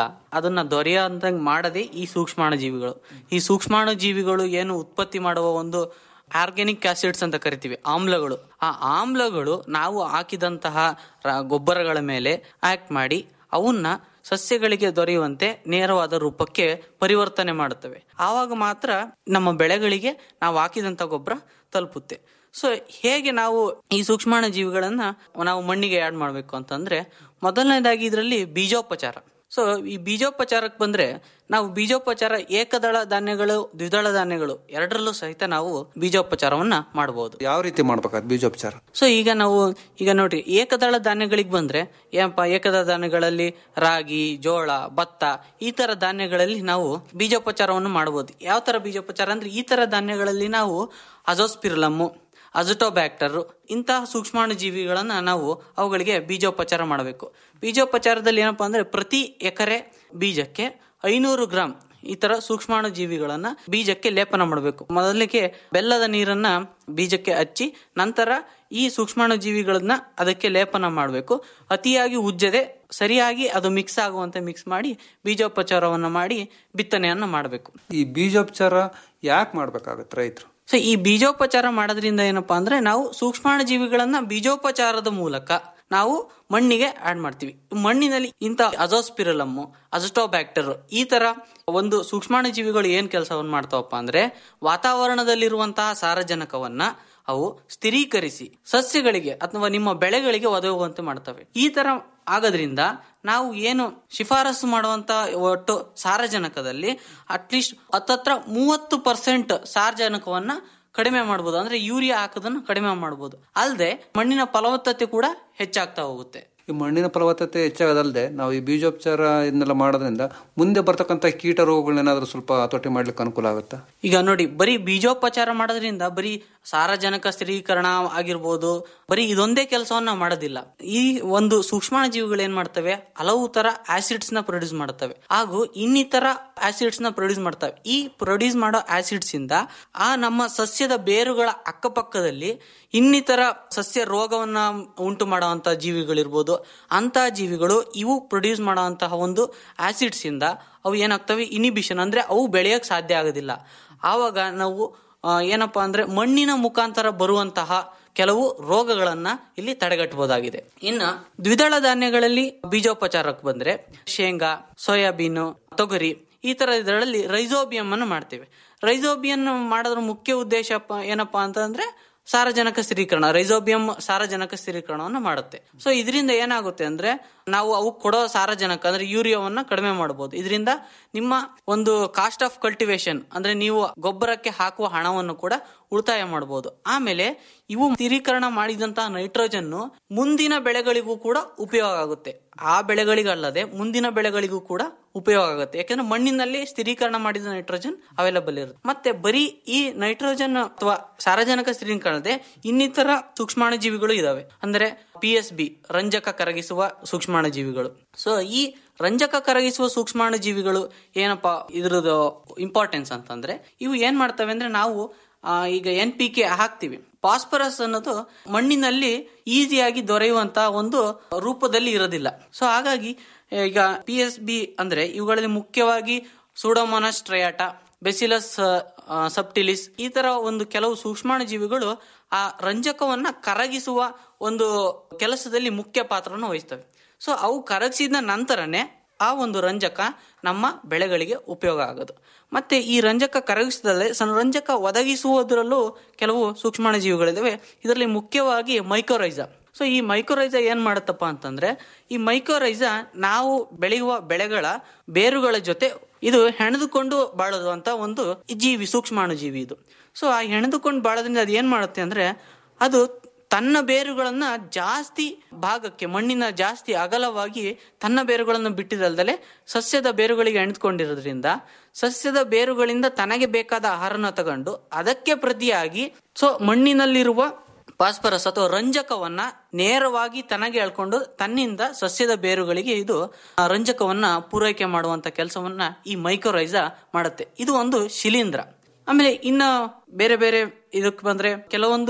S9: ಅದನ್ನ ದೊರೆಯುವಂತಂಗ್ ಮಾಡದೆ ಈ ಸೂಕ್ಷ್ಮಾಣು ಜೀವಿಗಳು ಈ ಸೂಕ್ಷ್ಮಾಣು ಜೀವಿಗಳು ಏನು ಉತ್ಪತ್ತಿ ಮಾಡುವ ಒಂದು ಆರ್ಗ್ಯಾನಿಕ್ ಆಸಿಡ್ಸ್ ಅಂತ ಕರಿತೀವಿ ಆಮ್ಲಗಳು ಆ ಆಮ್ಲಗಳು ನಾವು ಹಾಕಿದಂತಹ ರ- ಗೊಬ್ಬರಗಳ ಮೇಲೆ ಆಕ್ಟ್ ಮಾಡಿ ಅವನ್ನ ಸಸ್ಯಗಳಿಗೆ ದೊರೆಯುವಂತೆ ನೇರವಾದ ರೂಪಕ್ಕೆ ಪರಿವರ್ತನೆ ಮಾಡುತ್ತವೆ ಆವಾಗ ಮಾತ್ರ ನಮ್ಮ ಬೆಳೆಗಳಿಗೆ ನಾವು ಹಾಕಿದಂತ ಗೊಬ್ಬರ ತಲುಪುತ್ತೆ ಸೊ ಹೇಗೆ ನಾವು ಈ ಸೂಕ್ಷ್ಮಾಣು ಜೀವಿಗಳನ್ನ ನಾವು ಮಣ್ಣಿಗೆ ಆಡ್ ಮಾಡಬೇಕು ಅಂತಂದ್ರೆ ಮೊದಲನೇದಾಗಿ ಇದರಲ್ಲಿ ಬೀಜೋಪಚಾರ ಸೊ ಈ ಬೀಜೋಪಚಾರಕ್ಕೆ ಬಂದ್ರೆ ನಾವು ಬೀಜೋಪಚಾರ ಏಕದಳ ಧಾನ್ಯಗಳು ದ್ವಿದಳ ಧಾನ್ಯಗಳು ಎರಡರಲ್ಲೂ ಸಹಿತ ನಾವು ಬೀಜೋಪಚಾರವನ್ನ ಮಾಡಬಹುದು
S8: ಯಾವ ರೀತಿ ಮಾಡ್ಬೇಕಾದ್ ಬೀಜೋಪಚಾರ
S9: ಸೊ ಈಗ ನಾವು ಈಗ ನೋಡ್ರಿ ಏಕದಳ ಧಾನ್ಯಗಳಿಗೆ ಬಂದ್ರೆ ಏನಪ್ಪ ಏಕದಳ ಧಾನ್ಯಗಳಲ್ಲಿ ರಾಗಿ ಜೋಳ ಭತ್ತ ಈ ತರ ಧಾನ್ಯಗಳಲ್ಲಿ ನಾವು ಬೀಜೋಪಚಾರವನ್ನು ಮಾಡಬಹುದು ಯಾವ ತರ ಬೀಜೋಪಚಾರ ಅಂದ್ರೆ ಈ ತರ ಧಾನ್ಯಗಳಲ್ಲಿ ನಾವು ಅಜೋಸ್ಪಿರ್ಲಮ್ಮು ಅಜಟೋಬ್ಯಾಕ್ಟರ್ ಇಂತಹ ಸೂಕ್ಷ್ಮಾಣು ಜೀವಿಗಳನ್ನ ನಾವು ಅವುಗಳಿಗೆ ಬೀಜೋಪಚಾರ ಮಾಡಬೇಕು ಬೀಜೋಪಚಾರದಲ್ಲಿ ಏನಪ್ಪಾ ಅಂದ್ರೆ ಪ್ರತಿ ಎಕರೆ ಬೀಜಕ್ಕೆ ಐನೂರು ಗ್ರಾಂ ಈ ತರ ಸೂಕ್ಷ್ಮಾಣು ಜೀವಿಗಳನ್ನ ಬೀಜಕ್ಕೆ ಲೇಪನ ಮಾಡಬೇಕು ಮೊದಲಿಗೆ ಬೆಲ್ಲದ ನೀರನ್ನ ಬೀಜಕ್ಕೆ ಹಚ್ಚಿ ನಂತರ ಈ ಸೂಕ್ಷ್ಮಾಣು ಜೀವಿಗಳನ್ನ ಅದಕ್ಕೆ ಲೇಪನ ಮಾಡಬೇಕು ಅತಿಯಾಗಿ ಉಜ್ಜದೆ ಸರಿಯಾಗಿ ಅದು ಮಿಕ್ಸ್ ಆಗುವಂತೆ ಮಿಕ್ಸ್ ಮಾಡಿ ಬೀಜೋಪಚಾರವನ್ನ ಮಾಡಿ ಬಿತ್ತನೆಯನ್ನ ಮಾಡಬೇಕು
S8: ಈ ಬೀಜೋಪಚಾರ ಯಾಕೆ ಮಾಡ್ಬೇಕಾಗತ್ತೆ ರೈತರು
S9: ಸೊ ಈ ಬೀಜೋಪಚಾರ ಮಾಡೋದ್ರಿಂದ ಏನಪ್ಪಾ ಅಂದ್ರೆ ನಾವು ಸೂಕ್ಷ್ಮಾಣು ಜೀವಿಗಳನ್ನ ಬೀಜೋಪಚಾರದ ಮೂಲಕ ನಾವು ಮಣ್ಣಿಗೆ ಆಡ್ ಮಾಡ್ತೀವಿ ಮಣ್ಣಿನಲ್ಲಿ ಇಂಥ ಅಜೋಸ್ಪಿರಲಮ್ಮು ಅಜಟೋಬ್ಯಾಕ್ಟರ್ ಈ ತರ ಒಂದು ಸೂಕ್ಷ್ಮಾಣು ಜೀವಿಗಳು ಏನ್ ಕೆಲಸವನ್ನು ಮಾಡ್ತಾವಪ್ಪ ಅಂದ್ರೆ ವಾತಾವರಣದಲ್ಲಿರುವಂತಹ ಸಾರಜನಕವನ್ನ ಅವು ಸ್ಥಿರೀಕರಿಸಿ ಸಸ್ಯಗಳಿಗೆ ಅಥವಾ ನಿಮ್ಮ ಬೆಳೆಗಳಿಗೆ ಒದಗುವಂತೆ ಮಾಡ್ತವೆ ಈ ತರ ಆಗೋದ್ರಿಂದ ನಾವು ಏನು ಶಿಫಾರಸು ಮಾಡುವಂತ ಒಟ್ಟು ಸಾರಜನಕದಲ್ಲಿ ಅಟ್ಲೀಸ್ಟ್ ಹತ್ತತ್ರ ಮೂವತ್ತು ಪರ್ಸೆಂಟ್ ಸಾರಜನಕವನ್ನ ಕಡಿಮೆ ಮಾಡಬಹುದು ಅಂದ್ರೆ ಯೂರಿಯಾ ಹಾಕೋದನ್ನ ಕಡಿಮೆ ಮಾಡಬಹುದು ಅಲ್ಲದೆ ಮಣ್ಣಿನ ಫಲವತ್ತತೆ ಕೂಡ ಹೆಚ್ಚಾಗ್ತಾ ಹೋಗುತ್ತೆ
S8: ಈ ಮಣ್ಣಿನ ಫಲವತ್ತತೆ ಹೆಚ್ಚಾಗದಲ್ಲದೆ ನಾವು ಈ ಬೀಜೋಪಚಾರ ಇದನ್ನೆಲ್ಲ ಮಾಡೋದ್ರಿಂದ ಮುಂದೆ ಬರ್ತಕ್ಕಂಥ ಕೀಟ ರೋಗಗಳನ್ನೇನಾದ್ರೂ ಸ್ವಲ್ಪ ಹತೋಟಿ ಮಾಡ್ಲಿಕ್ಕೆ ಅನುಕೂಲ ಆಗುತ್ತಾ
S9: ಈಗ ನೋಡಿ ಬರೀ ಬೀಜೋಪಚಾರ ಮಾಡೋದ್ರಿಂದ ಬರೀ ಸಾರಜನಕ ಸ್ಥಿರೀಕರಣ ಆಗಿರ್ಬೋದು ಬರೀ ಇದೊಂದೇ ಕೆಲಸವನ್ನ ಮಾಡೋದಿಲ್ಲ ಈ ಒಂದು ಸೂಕ್ಷ್ಮಾಣು ಜೀವಿಗಳು ಏನ್ ಮಾಡ್ತವೆ ಹಲವು ತರ ಆಸಿಡ್ಸ್ ನ ಪ್ರೊಡ್ಯೂಸ್ ಮಾಡ್ತವೆ ಹಾಗೂ ಇನ್ನಿತರ ಆಸಿಡ್ಸ್ ನ ಪ್ರೊಡ್ಯೂಸ್ ಮಾಡ್ತವೆ ಈ ಪ್ರೊಡ್ಯೂಸ್ ಮಾಡೋ ಆಸಿಡ್ಸ್ ಇಂದ ಆ ನಮ್ಮ ಸಸ್ಯದ ಬೇರುಗಳ ಅಕ್ಕಪಕ್ಕದಲ್ಲಿ ಇನ್ನಿತರ ಸಸ್ಯ ರೋಗವನ್ನ ಉಂಟು ಮಾಡುವಂತ ಜೀವಿಗಳಿರ್ಬೋದು ಅಂತ ಜೀವಿಗಳು ಇವು ಪ್ರೊಡ್ಯೂಸ್ ಮಾಡುವಂತಹ ಒಂದು ಆಸಿಡ್ಸ್ ಇಂದ ಅವು ಏನಾಗ್ತವೆ ಇನಿಬಿಷನ್ ಅಂದ್ರೆ ಅವು ಬೆಳೆಯಕ್ ಸಾಧ್ಯ ಆಗೋದಿಲ್ಲ ಆವಾಗ ನಾವು ಆ, ಏನಪ್ಪಾ ಅಂದ್ರೆ ಮಣ್ಣಿನ ಮುಖಾಂತರ ಬರುವಂತಹ ಕೆಲವು ರೋಗಗಳನ್ನ ಇಲ್ಲಿ ತಡೆಗಟ್ಟಬಹುದಾಗಿದೆ ಇನ್ನ ದ್ವಿದಳ ಧಾನ್ಯಗಳಲ್ಲಿ ಬೀಜೋಪಚಾರಕ್ಕೆ ಬಂದ್ರೆ ಶೇಂಗಾ ಸೋಯಾಬೀನು ತೊಗರಿ ಈ ತರ ಇದರಲ್ಲಿ ರೈಸೋಬಿಯಂ ಅನ್ನು ಮಾಡ್ತೇವೆ ರೈಸೋಬಿಯನ್ ಮಾಡೋದ್ರ ಮುಖ್ಯ ಉದ್ದೇಶ ಪ- ಏನಪ್ಪಾ ಅಂತಂದ್ರೆ ಸಾರಜನಕ ಸ್ಥಿರೀಕರಣ ರೈಸೋಬಿಯಂ ಸಾರಜನಕ ಸ್ಥಿರೀಕರಣವನ್ನು ಮಾಡುತ್ತೆ ಸೊ ಇದರಿಂದ ಏನಾಗುತ್ತೆ ಅಂದ್ರೆ ನಾವು ಅವು ಕೊಡೋ ಸಾರಜನಕ ಅಂದ್ರೆ ಯೂರಿಯಾವನ್ನ ಕಡಿಮೆ ಮಾಡಬಹುದು ಇದರಿಂದ ನಿಮ್ಮ ಒಂದು ಕಾಸ್ಟ್ ಆಫ್ ಕಲ್ಟಿವೇಶನ್ ಅಂದ್ರೆ ನೀವು ಗೊಬ್ಬರಕ್ಕೆ ಹಾಕುವ ಹಣವನ್ನು ಕೂಡ ಉಳಿತಾಯ ಮಾಡಬಹುದು ಆಮೇಲೆ ಇವು ಸ್ಥಿರೀಕರಣ ಮಾಡಿದಂತಹ ನೈಟ್ರೋಜನ್ ಮುಂದಿನ ಬೆಳೆಗಳಿಗೂ ಕೂಡ ಉಪಯೋಗ ಆಗುತ್ತೆ ಆ ಬೆಳೆಗಳಿಗಲ್ಲದೆ ಮುಂದಿನ ಬೆಳೆಗಳಿಗೂ ಕೂಡ ಉಪಯೋಗ ಆಗುತ್ತೆ ಯಾಕಂದ್ರೆ ಮಣ್ಣಿನಲ್ಲಿ ಸ್ಥಿರೀಕರಣ ಮಾಡಿದ ನೈಟ್ರೋಜನ್ ಅವೈಲಬಲ್ ಇರುತ್ತೆ ಮತ್ತೆ ಬರೀ ಈ ನೈಟ್ರೋಜನ್ ಅಥವಾ ಸಾರಜನಕ ಸ್ಥಿರೀಕರಣದೆ ಇನ್ನಿತರ ಸೂಕ್ಷ್ಮಾಣು ಜೀವಿಗಳು ಇದಾವೆ ಅಂದ್ರೆ ಪಿ ಎಸ್ ಬಿ ರಂಜಕ ಕರಗಿಸುವ ಸೂಕ್ಷ್ಮಾಣು ಜೀವಿಗಳು ಸೊ ಈ ರಂಜಕ ಕರಗಿಸುವ ಸೂಕ್ಷ್ಮಾಣು ಜೀವಿಗಳು ಏನಪ್ಪಾ ಇದ್ರದ್ದು ಇಂಪಾರ್ಟೆನ್ಸ್ ಅಂತಂದ್ರೆ ಇವು ಏನ್ ಮಾಡ್ತವೆ ಅಂದ್ರೆ ನಾವು ಆ, ಈಗ ಎನ್ ಪಿ ಕೆ ಹಾಕ್ತಿವಿ ಫಾಸ್ಫರಸ್ ಅನ್ನೋದು ಮಣ್ಣಿನಲ್ಲಿ ಈಸಿಯಾಗಿ ದೊರೆಯುವಂತ ಒಂದು ರೂಪದಲ್ಲಿ ಇರೋದಿಲ್ಲ ಸೊ ಹಾಗಾಗಿ ಈಗ ಪಿ ಎಸ್ ಬಿ ಅಂದ್ರೆ ಇವುಗಳಲ್ಲಿ ಮುಖ್ಯವಾಗಿ ಸೂಡೋಮೋನಸ್ ಟ್ರಯಾಟ ಬೆಸಿಲಸ್ ಸಬ್ಟಿಲಿಸ್ ಈ ತರ ಒಂದು ಕೆಲವು ಸೂಕ್ಷ್ಮಾಣು ಜೀವಿಗಳು ಆ ರಂಜಕವನ್ನ ಕರಗಿಸುವ ಒಂದು ಕೆಲಸದಲ್ಲಿ ಮುಖ್ಯ ಪಾತ್ರವನ್ನು ವಹಿಸ್ತವೆ ಸೊ ಅವು ಕರಗಿಸಿದ ನಂತರನೇ ಆ ಒಂದು ರಂಜಕ ನಮ್ಮ ಬೆಳೆಗಳಿಗೆ ಉಪಯೋಗ ಆಗೋದು ಮತ್ತೆ ಈ ರಂಜಕ ಕರಗಿಸದಲ್ಲೇ ಸಣ್ಣ ರಂಜಕ ಒದಗಿಸುವುದರಲ್ಲೂ ಕೆಲವು ಸೂಕ್ಷ್ಮಾಣು ಜೀವಿಗಳಿದಾವೆ ಇದರಲ್ಲಿ ಮುಖ್ಯವಾಗಿ ಮೈಕ್ರೋರೈಸಾ ಸೊ ಈ ಮೈಕ್ರೋರೈಸಾ ಏನ್ ಮಾಡುತ್ತಪ್ಪ ಅಂತಂದ್ರೆ ಈ ಮೈಕ್ರೋರೈಸಾ ನಾವು ಬೆಳೆಯುವ ಬೆಳೆಗಳ ಬೇರುಗಳ ಜೊತೆ ಇದು ಹೆಣೆದುಕೊಂಡು ಬಾಳೋದು ಅಂತ ಒಂದು ಜೀವಿ ಸೂಕ್ಷ್ಮಾಣು ಜೀವಿ ಇದು ಸೊ ಆ ಹೆಣೆದುಕೊಂಡು ಬಾಳೋದ್ರಿಂದ ಅದು ಏನ್ ಮಾಡುತ್ತೆ ಅಂದ್ರೆ ಅದು ತನ್ನ ಬೇರುಗಳನ್ನ ಜಾಸ್ತಿ ಭಾಗಕ್ಕೆ ಮಣ್ಣಿನ ಜಾಸ್ತಿ ಅಗಲವಾಗಿ ತನ್ನ ಬೇರುಗಳನ್ನು ಬಿಟ್ಟಿದಲ್ದಲೆ ಸಸ್ಯದ ಬೇರುಗಳಿಗೆ ಎಣೆದುಕೊಂಡಿರೋದ್ರಿಂದ ಸಸ್ಯದ ಬೇರುಗಳಿಂದ ತನಗೆ ಬೇಕಾದ ಆಹಾರನ ತಗೊಂಡು ಅದಕ್ಕೆ ಪ್ರತಿಯಾಗಿ ಸೊ ಮಣ್ಣಿನಲ್ಲಿರುವ ಫಾಸ್ಫರಸ್ ಅಥವಾ ರಂಜಕವನ್ನ ನೇರವಾಗಿ ತನಗೆ ಎಳ್ಕೊಂಡು ತನ್ನಿಂದ ಸಸ್ಯದ ಬೇರುಗಳಿಗೆ ಇದು ಆ ರಂಜಕವನ್ನ ಪೂರೈಕೆ ಮಾಡುವಂತ ಕೆಲಸವನ್ನ ಈ ಮೈಕ್ರೋರೈಸಾ ಮಾಡುತ್ತೆ ಇದು ಒಂದು ಶಿಲೀಂಧ್ರ ಆಮೇಲೆ ಇನ್ನ ಬೇರೆ ಬೇರೆ ಇದಕ್ಕೆ ಬಂದ್ರೆ ಕೆಲವೊಂದು